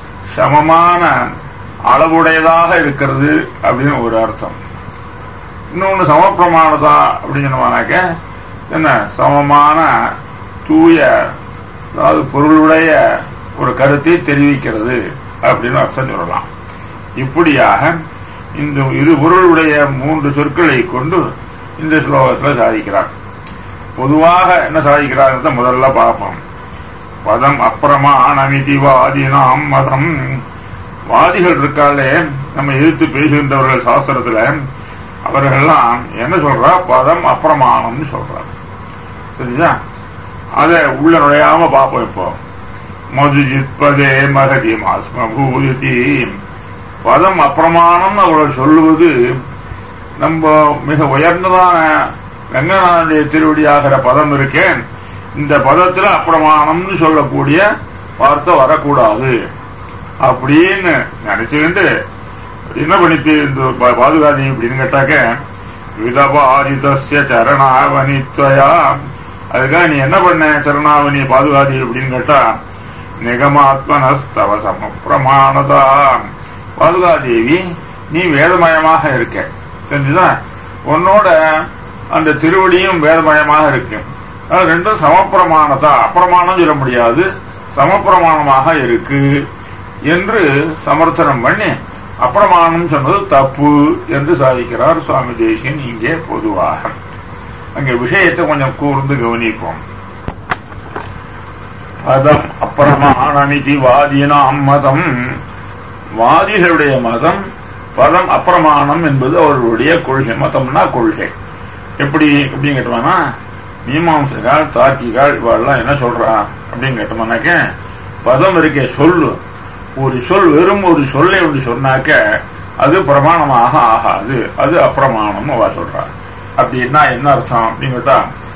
சமமான அளவுடையதாக இருக்கிறது அப்படின்னு ஒரு அர்த்தம் இன்னொன்னு சமப்பிரமாணதா அப்படின்னு சொன்னாக்க என்ன சமமான தூய அதாவது பொருளுடைய ஒரு கருத்தை தெரிவிக்கிறது அப்படின்னு அர்த்தம் சொல்லலாம் இப்படியாக இந்த இரு பொருளுடைய மூன்று சொற்களை கொண்டு இந்த ஸ்லோகத்தில் சாதிக்கிறார் பொதுவாக என்ன சாதிக்கிறார் முதல்ல பார்ப்போம் பதம் அப்பிரமாணமிதி வாதினாம் மதம் வாதிகள் இருக்காலே நம்ம எதிர்த்து பேசுகின்றவர்கள் சாஸ்திரத்துல அவர்கள்லாம் என்ன சொல்றா பதம் அப்பிரமாணம்னு சொல்றார் சரியா அத உள்ள நுழையாம பார்ப்போம் இப்போ மது ஜித்பதே மகதி மாஸ்மபூதி பதம் அப்பிரமாணம்னு அவர்கள் சொல்லுவது நம்ம மிக உயர்ந்ததான ரங்கநாதனுடைய திருவடியாகிற பதம் இருக்கேன் இந்த பதத்துல அப்பிரமாணம்னு சொல்லக்கூடிய வார்த்தை வரக்கூடாது அப்படின்னு நினைச்சுக்கிட்டு என்ன பண்ணிட்டு இந்த பாதுகாதி அப்படின்னு கேட்டாக்க விதபாரிதஸ்ய சரணாவனித்வயா அதுக்காக நீ என்ன பண்ண சரணாவணி பாதுகாதி அப்படின்னு கேட்டா நிகமாத்மனஸ்தவ சமப்பிரமாணதா பாதுகாதேவி நீ வேதமயமாக இருக்க தெரிஞ்சுதா உன்னோட அந்த திருவடியும் வேதமயமாக இருக்கு அது ரெண்டும் சமப்பிரமாணதா அப்பிரமாணம் சொல்ல முடியாது சமப்பிரமாணமாக இருக்கு என்று சமர்த்தனம் பண்ணி அப்பிரமாணம் சொன்னது தப்பு என்று சாதிக்கிறார் சுவாமி தேசியன் இங்கே பொதுவாக அங்கே விஷயத்தை கொஞ்சம் கூர்ந்து கவனிப்போம் பதம் அப்பிரமாணமிதி வாதினாம் மதம் வாதிகளுடைய மதம் பதம் அப்பிரமாணம் என்பது அவர்களுடைய கொள்கை மதம்னா கொள்கை எப்படி அப்படின்னு கேட்டோம்னா மீமாம்சகால் தார்க்கிகால் இவாள்லாம் என்ன சொல்றா அப்படின்னு கேட்டோம்னாக்க பதம் இருக்கே சொல்லு ஒரு சொல் வெறும் ஒரு சொல்லை ஒன்று சொன்னாக்க அது பிரமாணமாக ஆகாது அது அப்பிரமாணம் அவ சொல்றா அப்படின்னா என்ன அர்த்தம் அப்படின்னு கேட்டா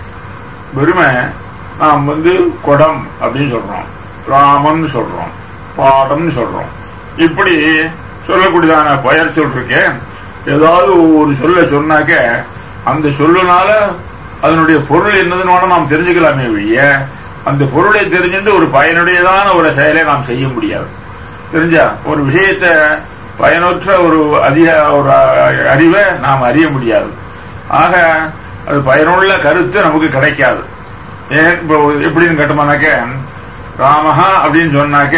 வெறுமை நாம் வந்து குடம் அப்படின்னு சொல்றோம் ராமன் சொல்றோம் பாடம்னு சொல்றோம் இப்படி சொல்லக்கூடியதான பெயர் சொல் இருக்கேன் ஏதாவது ஒரு சொல்ல சொன்னாக்க அந்த சொல்லுனால அதனுடைய பொருள் என்னதுன்னு வேணா நாம் தெரிஞ்சுக்கலாமே ஒழிய அந்த பொருளை தெரிஞ்சுட்டு ஒரு பயனுடையதான ஒரு செயலை நாம் செய்ய முடியாது தெரிஞ்சா ஒரு விஷயத்தை பயனற்ற ஒரு அதிக ஒரு அறிவை நாம் அறிய முடியாது ஆக அது பயனுள்ள கருத்து நமக்கு கிடைக்காது ஏன் இப்போ எப்படின்னு கேட்டோம்னாக்க ராமஹா அப்படின்னு சொன்னாக்க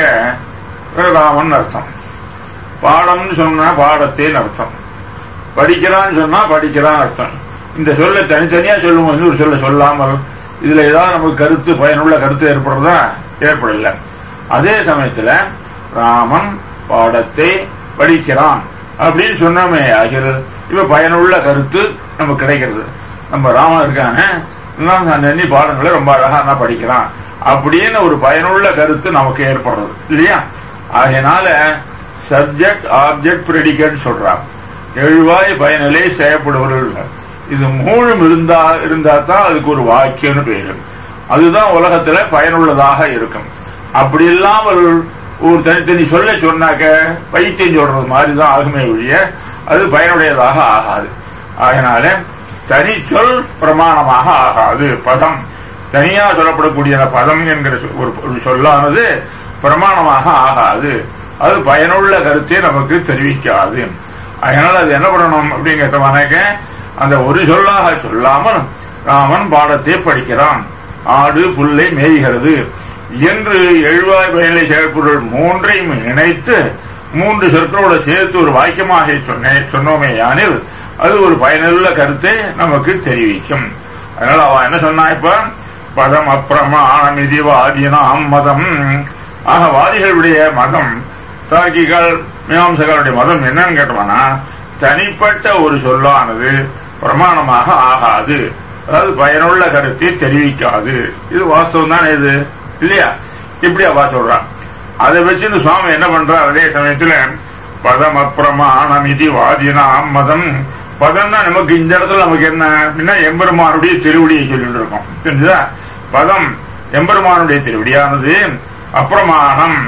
ராமன் அர்த்தம் பாடம்னு சொன்னா பாடத்தேன்னு அர்த்தம் படிக்கிறான்னு சொன்னா படிக்கிறான் அர்த்தம் இந்த சொல்ல தனித்தனியா சொல்லுவோம் இன்னொரு சொல்ல சொல்லாமல் இதுல ஏதாவது நமக்கு கருத்து பயனுள்ள கருத்து ஏற்படுறதா ஏற்படல அதே சமயத்துல ராமன் பாடத்தை படிக்கிறான் அப்படின்னு சொன்னோமே ஆகிறது இப்ப பயனுள்ள கருத்து நமக்கு கிடைக்கிறது நம்ம ராமன் இருக்காங்க அந்த எண்ணி பாடங்களை ரொம்ப அழகா நான் படிக்கிறான் அப்படின்னு ஒரு பயனுள்ள கருத்து நமக்கு ஏற்படுறது இல்லையா ஆகையினால சப்ஜெக்ட் ஆப்ஜெக்ட் பிரெடிகேட் சொல்றாங்க எழுவாய் பயனிலை செய்யப்படுபவர்கள் இது மூணும் இருந்தா இருந்தா தான் அதுக்கு ஒரு வாக்கியம்னு பேரு அதுதான் உலகத்துல பயனுள்ளதாக இருக்கும் அப்படி இல்லாமல் ஒரு தனித்தனி சொல்ல சொன்னாக்க பைத்தியம் சொல்றது மாதிரி தான் ஆகுமே ஒழிய அது பயனுடையதாக ஆகாது அதனால தனி சொல் பிரமாணமாக ஆகாது பதம் தனியா சொல்லப்படக்கூடிய பதம் என்கிற ஒரு சொல்லானது பிரமாணமாக ஆகாது அது பயனுள்ள கருத்தை நமக்கு தெரிவிக்காது அதனால அது என்ன பண்ணணும் அப்படின்னு கேட்டவனாக்க அந்த ஒரு சொல்லாக சொல்லாமல் ராமன் பாடத்தை படிக்கிறான் ஆடு புல்லை மேய்கிறது என்று எழுவாய் பயனை செயற்பொருள் மூன்றையும் இணைத்து மூன்று சொற்களோட சேர்த்து ஒரு வாக்கியமாக சொன்னேன் சொன்னோமே யானில் அது ஒரு பயனுள்ள கருத்தை நமக்கு தெரிவிக்கும் அதனால அவன் என்ன சொன்னா இப்ப பதம் அப்பிரமாணம் இது வாதினாம் மதம் ஆக வாதிகளுடைய மதம் தார்க்கிகள் மீமாம்சகருடைய மதம் என்னன்னு கேட்டோம்னா தனிப்பட்ட ஒரு சொல்லானது பிரமாணமாக ஆகாது அதாவது பயனுள்ள கருத்தை தெரிவிக்காது இது வாஸ்தவம் தானே இது இல்லையா இப்படி அவா சொல்றான் அதை வச்சுட்டு சுவாமி என்ன பண்றார் அதே சமயத்துல பதம் அப்பிரமாணம் இது வாதினாம் மதம் பதம்னா நமக்கு இந்த இடத்துல நமக்கு என்ன எம்பெருமானுடைய திருவடியை சொல்லிட்டு இருக்கோம் தெரிஞ்சுதா பதம் எம்பெருமானுடைய திருவடியானது அப்பிரமாணம்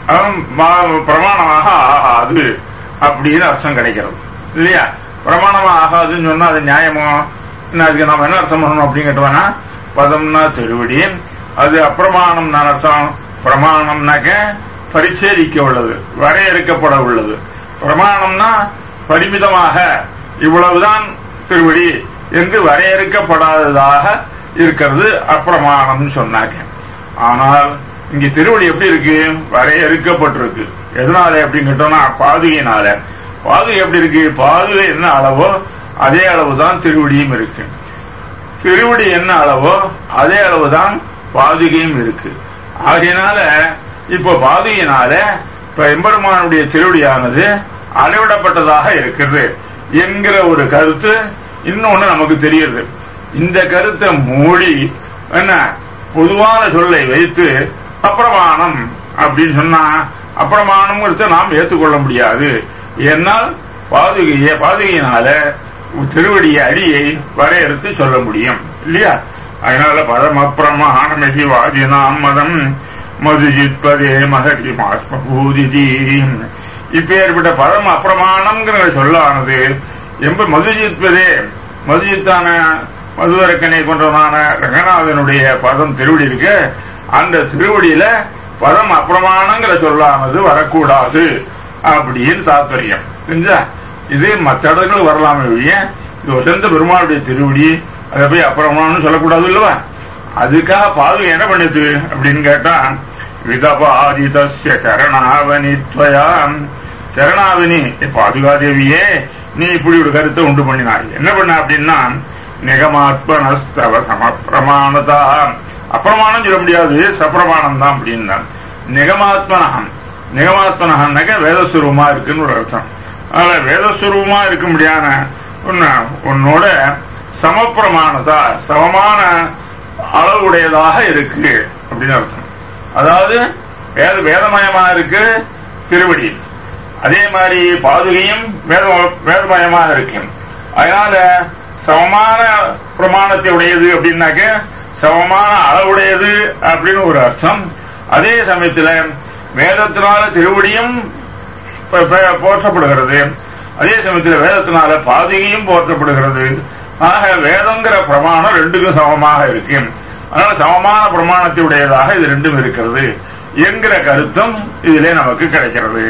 பிரமாணமாக ஆகாது அப்படின்னு அர்த்தம் கிடைக்கிறது இல்லையா பிரமாணமா ஆகாதுன்னு சொன்னா அது நியாயமோ என்ன அதுக்கு நம்ம என்ன அர்த்தம் பண்ணணும் அப்படின்னு கேட்டோம்னா பதம்னா திருவடி அது அப்பிரமாணம் நான் அர்த்தம் பிரமாணம்னாக்க பரிச்சேதிக்க உள்ளது வரையறுக்கப்பட உள்ளது பிரமாணம்னா பரிமிதமாக இவ்வளவுதான் திருவடி என்று வரையறுக்கப்படாததாக இருக்கிறது அப்பிரமாணம்னு சொன்னாங்க ஆனால் இங்க திருவடி எப்படி இருக்கு வரையறுக்கப்பட்டிருக்கு எதனால அப்படின்னு கேட்டோம்னா பாதுகையினால பாதுகை எப்படி இருக்கு பாதுகை என்ன அளவோ அதே அளவு தான் திருவடியும் இருக்கு திருவடி என்ன அளவோ அதே அளவு தான் பாதுகையும் இருக்கு ஆகையினால இப்ப பாதுகையினால இப்ப எம்பெருமானுடைய திருவடியானது அளவிடப்பட்டதாக இருக்கிறது என்கிற ஒரு கருத்து இன்னொன்னு நமக்கு தெரியுது இந்த கருத்தை மூடி என்ன பொதுவான சொல்லை வைத்து அப்பிரமாணம் அப்படின்னு சொன்னா அப்பிரமாணம்ங்கிறத நாம் ஏற்றுக்கொள்ள முடியாது என்னால் பாதுகைய பாதுகையினால திருவடிய அடியை வரையறுத்து சொல்ல முடியும் இல்லையா அதனால பதம் அப்பிரமாணமெதி வாதினாம் மதம் மதுஜித்பதே மகதி மாஸ்மபூதிதி இப்ப ஏற்பட்ட பதம் அப்பிரமாணம்ங்கிற சொல்லானது எம்ப மதுஜித்பதே மதுஜித்தான மதுவரக்கனை கொண்டவனான ரங்கநாதனுடைய பதம் திருவடி இருக்கு அந்த திருவடியில பதம் அப்பிரமாணங்கிற சொல்லானது வரக்கூடாது அப்படின்னு தாத்பரியம் புரிஞ்சா இது மற்ற இடங்கள் வரலாமே ஒழிய இது வசந்த பெருமாளுடைய திருவடி அதை போய் அப்புறமானு சொல்லக்கூடாது இல்லவா அதுக்காக பாதுகை என்ன பண்ணுது அப்படின்னு கேட்டா விதபாதிதஸ்ய சரணாவனித்வயா சரணாவினி பாதுகாதேவியே நீ இப்படி ஒரு கருத்தை உண்டு பண்ணினாய் என்ன பண்ண அப்படின்னா நிகமாத்மனஸ்தவ சமப்பிரமாணதா அப்பிரமாணம் சொல்ல முடியாது சப்பிரமாணம் தான் அப்படின்னா நிகமாத்மனகம் நிகமாத்மனகம்னாக்க வேதஸ்வரூபமா இருக்குன்னு ஒரு அர்த்தம் அதனால வேதஸ்வரூபமா இருக்க முடியாத உன்னோட சமப்பிரமாணதா சமமான அளவுடையதாக இருக்கு அப்படின்னு அர்த்தம் அதாவது வேத வேதமயமா இருக்கு திருவடி அதே மாதிரி பாதுகையும் வேத வேதமயமாக இருக்கு அதனால சமமான பிரமாணத்தை உடையது அப்படின்னாக்க சமமான அளவுடையது அப்படின்னு ஒரு அர்த்தம் அதே சமயத்துல வேதத்தினால திருவடியும் ப- ப- போற்றப்படுகிறது அதே சமயத்தில் வேதத்தினால பாதுகையும் போற்றப்படுகிறது ஆக வேதங்கிற பிரமாணம் ரெண்டுக்கும் சமமாக இருக்கு அதனால சமமான பிரமாணத்தை உடையதாக இது ரெண்டும் இருக்கிறது என்கிற கருத்தும் இதிலே நமக்கு கிடைக்கிறது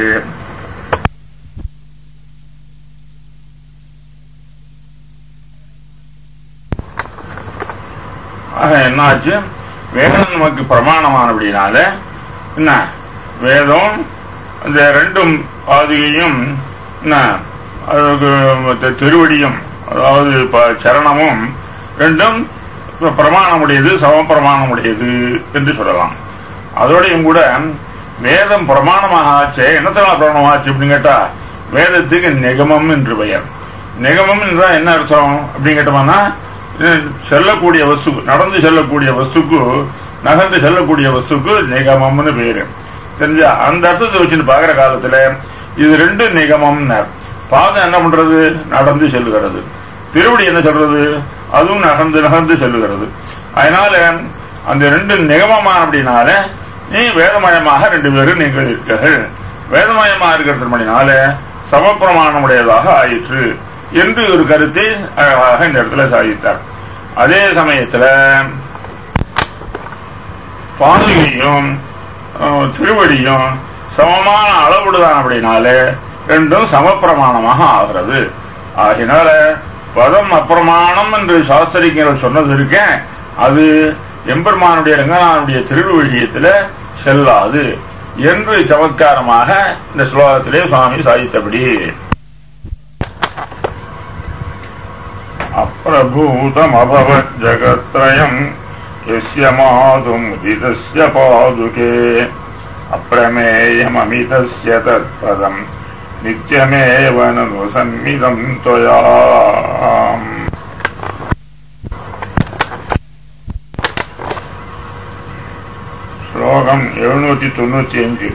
ஆக என்னாச்சு வேதம் நமக்கு பிரமாணமானபடினால என்ன வேதம் இந்த ரெண்டும் பாதுகையும் என்ன அதுக்கு மத்த திருவடியும் அதாவது இப்ப சரணமும் ரெண்டும் இப்ப பிரமாணமுடையது சமப்பிரமாணமுடையது என்று சொல்லலாம் அதோடையும் கூட வேதம் பிரமாணமாக ஆச்சு என்னத்தனால பிரமாணமாச்சு அப்படின்னு கேட்டா வேதத்துக்கு நிகமம் என்று பெயர் நிகமம் என்றால் என்ன அர்த்தம் அப்படின்னு கேட்டோம்னா இது செல்லக்கூடிய வஸ்து நடந்து செல்லக்கூடிய வஸ்துக்கு நகர்ந்து செல்லக்கூடிய வஸ்துக்கு நிகமம்னு பேரு தெரிஞ்சா அந்த அர்த்தத்தை வச்சுட்டு பாக்குற காலத்துல இது ரெண்டு நிகமம் பாதம் என்ன பண்றது நடந்து செல்லுகிறது திருவடி என்ன சொல்றது அதுவும் நகர்ந்து நகர்ந்து செல்லுகிறது அதனால அந்த ரெண்டு நிகமமான அப்படின்னால நீ வேதமயமாக ரெண்டு பேரும் நீங்கள் இருக்கீர்கள் வேதமயமாக இருக்கிறதுனால சமப்பிரமாணமுடையதாக ஆயிற்று என்று ஒரு கருத்தை அழகாக இந்த இடத்துல சாதித்தார் அதே சமயத்துல பாதுகையும் அஹ், திருவடியும் சமமான அளவுடுதான் அப்படின்னாலே ரெண்டும் சமப்பிரமாணமாக ஆகிறது ஆகினால பதம் அப்பிரமாணம் என்று சாஸ்திரிஞர்கள் சொன்னது இருக்கேன் அது எம்பெருமானுடைய ரங்கநாதனுடைய திருவிழியத்துல செல்லாது என்று சமத்காரமாக இந்த ஸ்லோகத்திலே சுவாமி சாதித்தபடி अप्रभूतमभवत् जगत्त्रयम् यस्य मातुमुदितस्य पादुके अप्रमेयममितस्य तत्पदम् नित्यमेव ननु सन्मिदम् त्वया श्लोकम् எழுநூத்தி தொண்ணூத்தி அஞ்சு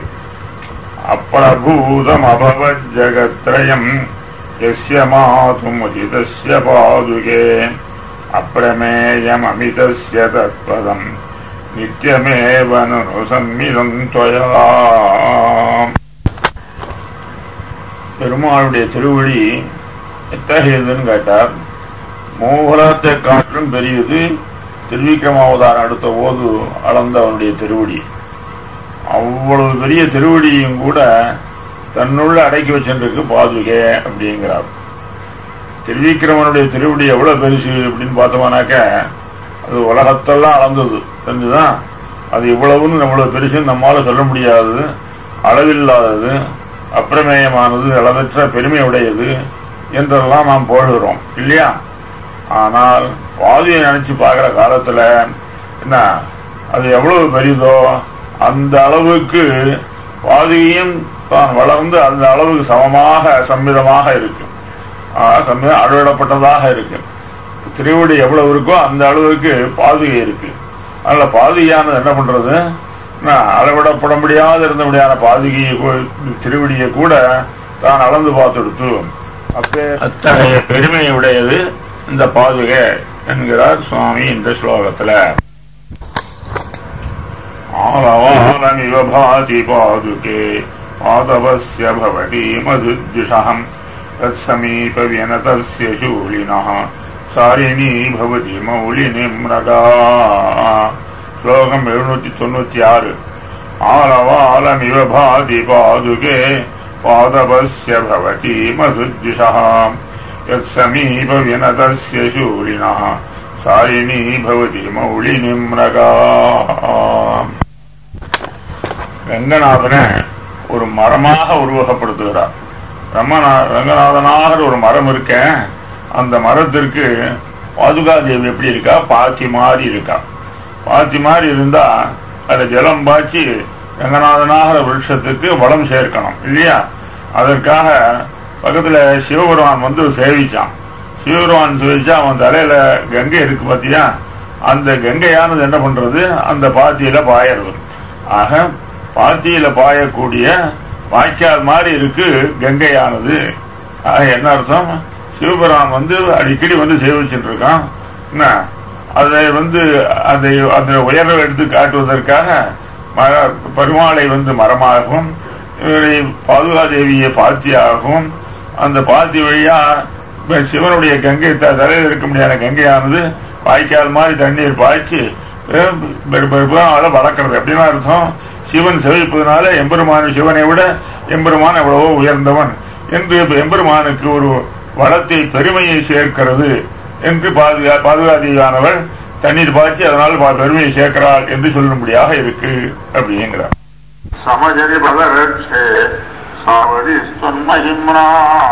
अप्रभूतमभवज्जगत्त्रयम् यस्य मातुमुदितस्य पादुके अप्रमेयममितस्य तत्पदम् नित्यमेव ननु सन्मिदम् त्वया பெருமாளுடைய திருவடி எத்தகையதுன்னு கேட்டார் மூலத்தை காற்றும் பெரியது திருவிக்ரமாவதாரம் அடுத்த போது அளந்த அவனுடைய திருவடி அவ்வளவு பெரிய திருவடியும் கூட தன்னுள்ள அடக்கி வச்சிருக்கு பாதுகே அப்படிங்கிறார் திருவிக்கிரமனுடைய திருவடி எவ்வளவு பெருசு அப்படின்னு பார்த்தோம்னாக்க அது உலகத்தெல்லாம் அளந்தது தெரிஞ்சுதான் அது இவ்வளவுன்னு நம்மள பெருசுன்னு நம்மால சொல்ல முடியாதது அளவில்லாதது அப்பிரமேயமானது அளவற்ற பெருமை உடையது என்றெல்லாம் நாம் போடுகிறோம் இல்லையா ஆனால் பாதியை நினைச்சு பார்க்கிற காலத்துல என்ன அது எவ்வளவு பெரியதோ அந்த அளவுக்கு பாதியையும் தான் வளர்ந்து அந்த அளவுக்கு சமமாக சம்மிதமாக இருக்கு ஆஹ் சம்மிதம் அளவிடப்பட்டதாக இருக்கு திருவடி எவ்வளவு இருக்கோ அந்த அளவுக்கு பாதுகை இருக்கு அதனால பாதுகையானது என்ன பண்றது நான் அளவிடப்பட முடியாத இருந்தபடியான பாதுகையை கூ- திருவடியை கூட தான் அளந்து பார்த்துடுத்து அப்பே அத்தகைய பெருமை உடையது இந்த பாதுகை என்கிறார் சுவாமி இந்த ஸ்லோகத்துல ஆலவாலமிவ பாதி பாதுகே பாதவஸ்ய பவதி மதுத்விஷகம் தத்சமீப வியனதஸ்ய சூலினः சாரிணி பவதி மௌலினிம்ரகா ஸ்லோகம் எழுநூத்தி தொண்ணூத்தி ஆறு ஆலவாலமிவ பாதி பாதுகே பாதவஸ்ய பவதி மதுத்விஷः यत्समीप विनतस्य शूलिनः सारिणी भवति மௌலினிம்ரகா ரங்கநாதனை ஒரு மரமாக உருவகப்படுத்துகிறார் ரமணா ரங்கநாதனாக ஒரு மரம் இருக்க அந்த மரத்திற்கு பாதுகாதேவி எப்படி இருக்கா பாத்தி மாதிரி இருக்கா பாத்தி மாதிரி இருந்தா அதுல ஜலம் பாய்ச்சி ரங்கநாதனாகிற விருட்சத்துக்கு வளம் சேர்க்கணும் இல்லையா அதற்காக பக்கத்துல சிவபெருமான் வந்து சேவிச்சான் சிவபெருமான் சேவிச்சா அவன் தலையில கங்கை இருக்கு பாத்தியா அந்த கங்கையானது என்ன பண்றது அந்த பாத்தியில பாயறது ஆக பாத்தியில பாயக்கூடிய வாய்க்கால் மாதிரி இருக்கு கங்கையானது ஆக என்ன அர்த்தம் சிவபெருமான் வந்து அடிக்கடி வந்து சேவிச்சுட்டு இருக்கான் என்ன அதை வந்து அதை அந்த உயர்வை எடுத்து காட்டுவதற்காக மர பெருமாளை வந்து மரமாகவும் இவரை பாதுகாதேவியை பாத்தியாகவும் அந்த பாத்தி வழியா இப்ப சிவனுடைய கங்கை த- தலையில் இருக்க முடியாத கங்கையானது வாய்க்கால் மாதிரி தண்ணீர் பாய்ச்சி அஹ், பெரு- பெருமாளை வளர்க்கறது அப்படின்னு அர்த்தம் சிவன் செவிப்பதனால எம்பெருமான் சிவனை விட எம்பெருமான் எவ்வளவோ உயர்ந்தவன் என்று எம்பெருமானுக்கு ஒரு வளத்தை பெருமையை சேர்க்கிறது என்று பாதுகா பாதுகாதியானவள் தண்ணீர் பாய்ச்சி அதனால் பா- பெருமையை சேர்க்கிறாள் என்று சொல்லும்படியாக இருக்கு அப்படிங்கிறார் சமஜரி பலரட்சே சாவடி ஸ்வன்மஹிம்னா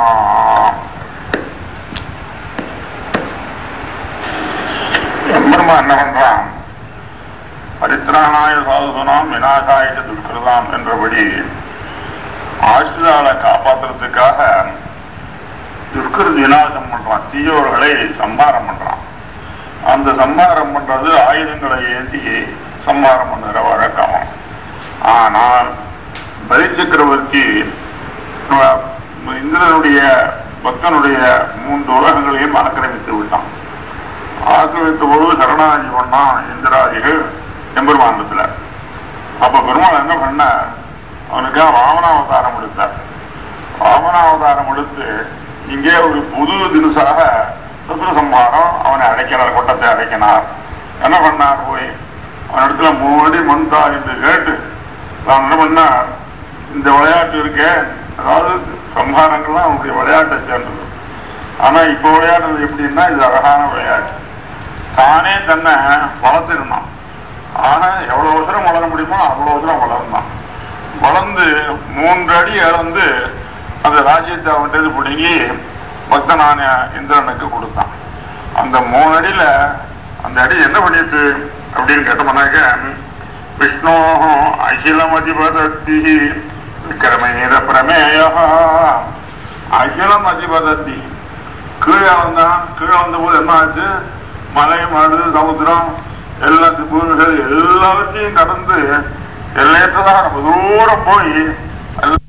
எம்பெருமா என்ன பண்றான் பரித்ராணாய சாதுனாம் விநாசாய துஷ்கிருதாம் என்றபடி ஆசிரியால காப்பாத்துறதுக்காக துஷ்கிருத விநாசம் பண்றான் தீயோர்களை சம்பாரம் பண்றான் அந்த சம்பாரம் பண்றது ஆயுதங்களை ஏந்தி சம்பாரம் பண்ணுற வழக்கம் ஆனால் பலி சக்கரவர்த்தி அஹ், இந்திரனுடைய பக்தனுடைய மூன்று உலகங்களையும் ஆக்கிரமித்து விட்டான் ஆக்கிரமித்த பொழுது சரணாகி பண்ணான் இந்திராதிகள் எம்பெருமானத்துல அப்ப பெருமாள் என்ன பண்ண அவனுக்காக வாமனாவதாரம் எடுத்தார் வாமனாவதாரம் எடுத்து இங்கே ஒரு புது தினசாக சத்ரு சம்ஹாரம் அவனை அடைக்கிறார் கொட்டத்தை அடைக்கினார் என்ன பண்ணார் போய் அவனிடத்துல மூடி மண்தா என்று கேட்டு நான் என்ன பண்ணார் இந்த விளையாட்டு இருக்க அதாவது சம்ஹாரங்கள்லாம் அவனுடைய விளையாட்டை சேர்ந்தது ஆனா இப்ப விளையாடுறது எப்படின்னா இது அழகான விளையாட்டு தானே தன்னை வளர்த்திருந்தான் ஆனா எவ்வளவு அவசரம் வளர முடியுமோ அவ்வளவு அவசரம் வளர்ந்தான் வளர்ந்து மூன்று அடி இழந்து அந்த ராஜ்யத்தை அவன்கிட்ட பிடுங்கி பக்தனான இந்திரனுக்கு கொடுத்தான் அந்த மூணு அடியில அந்த அடி என்ன பண்ணிட்டு அப்படின்னு கேட்டோம்னாக்க விஷ்ணோ அகிலம் அதிபதத்தி விக்கிரமீர பிரமேய அகிலம் அதிபதத்தி கீழே வந்தான் கீழே வந்த போது என்ன ஆச்சு மலை மடு சமுத்திரம் எல்லாத்து பூமிகள் எல்லாவற்றையும் கடந்து எல்லையற்றதாக ரொம்ப தூரம் போய்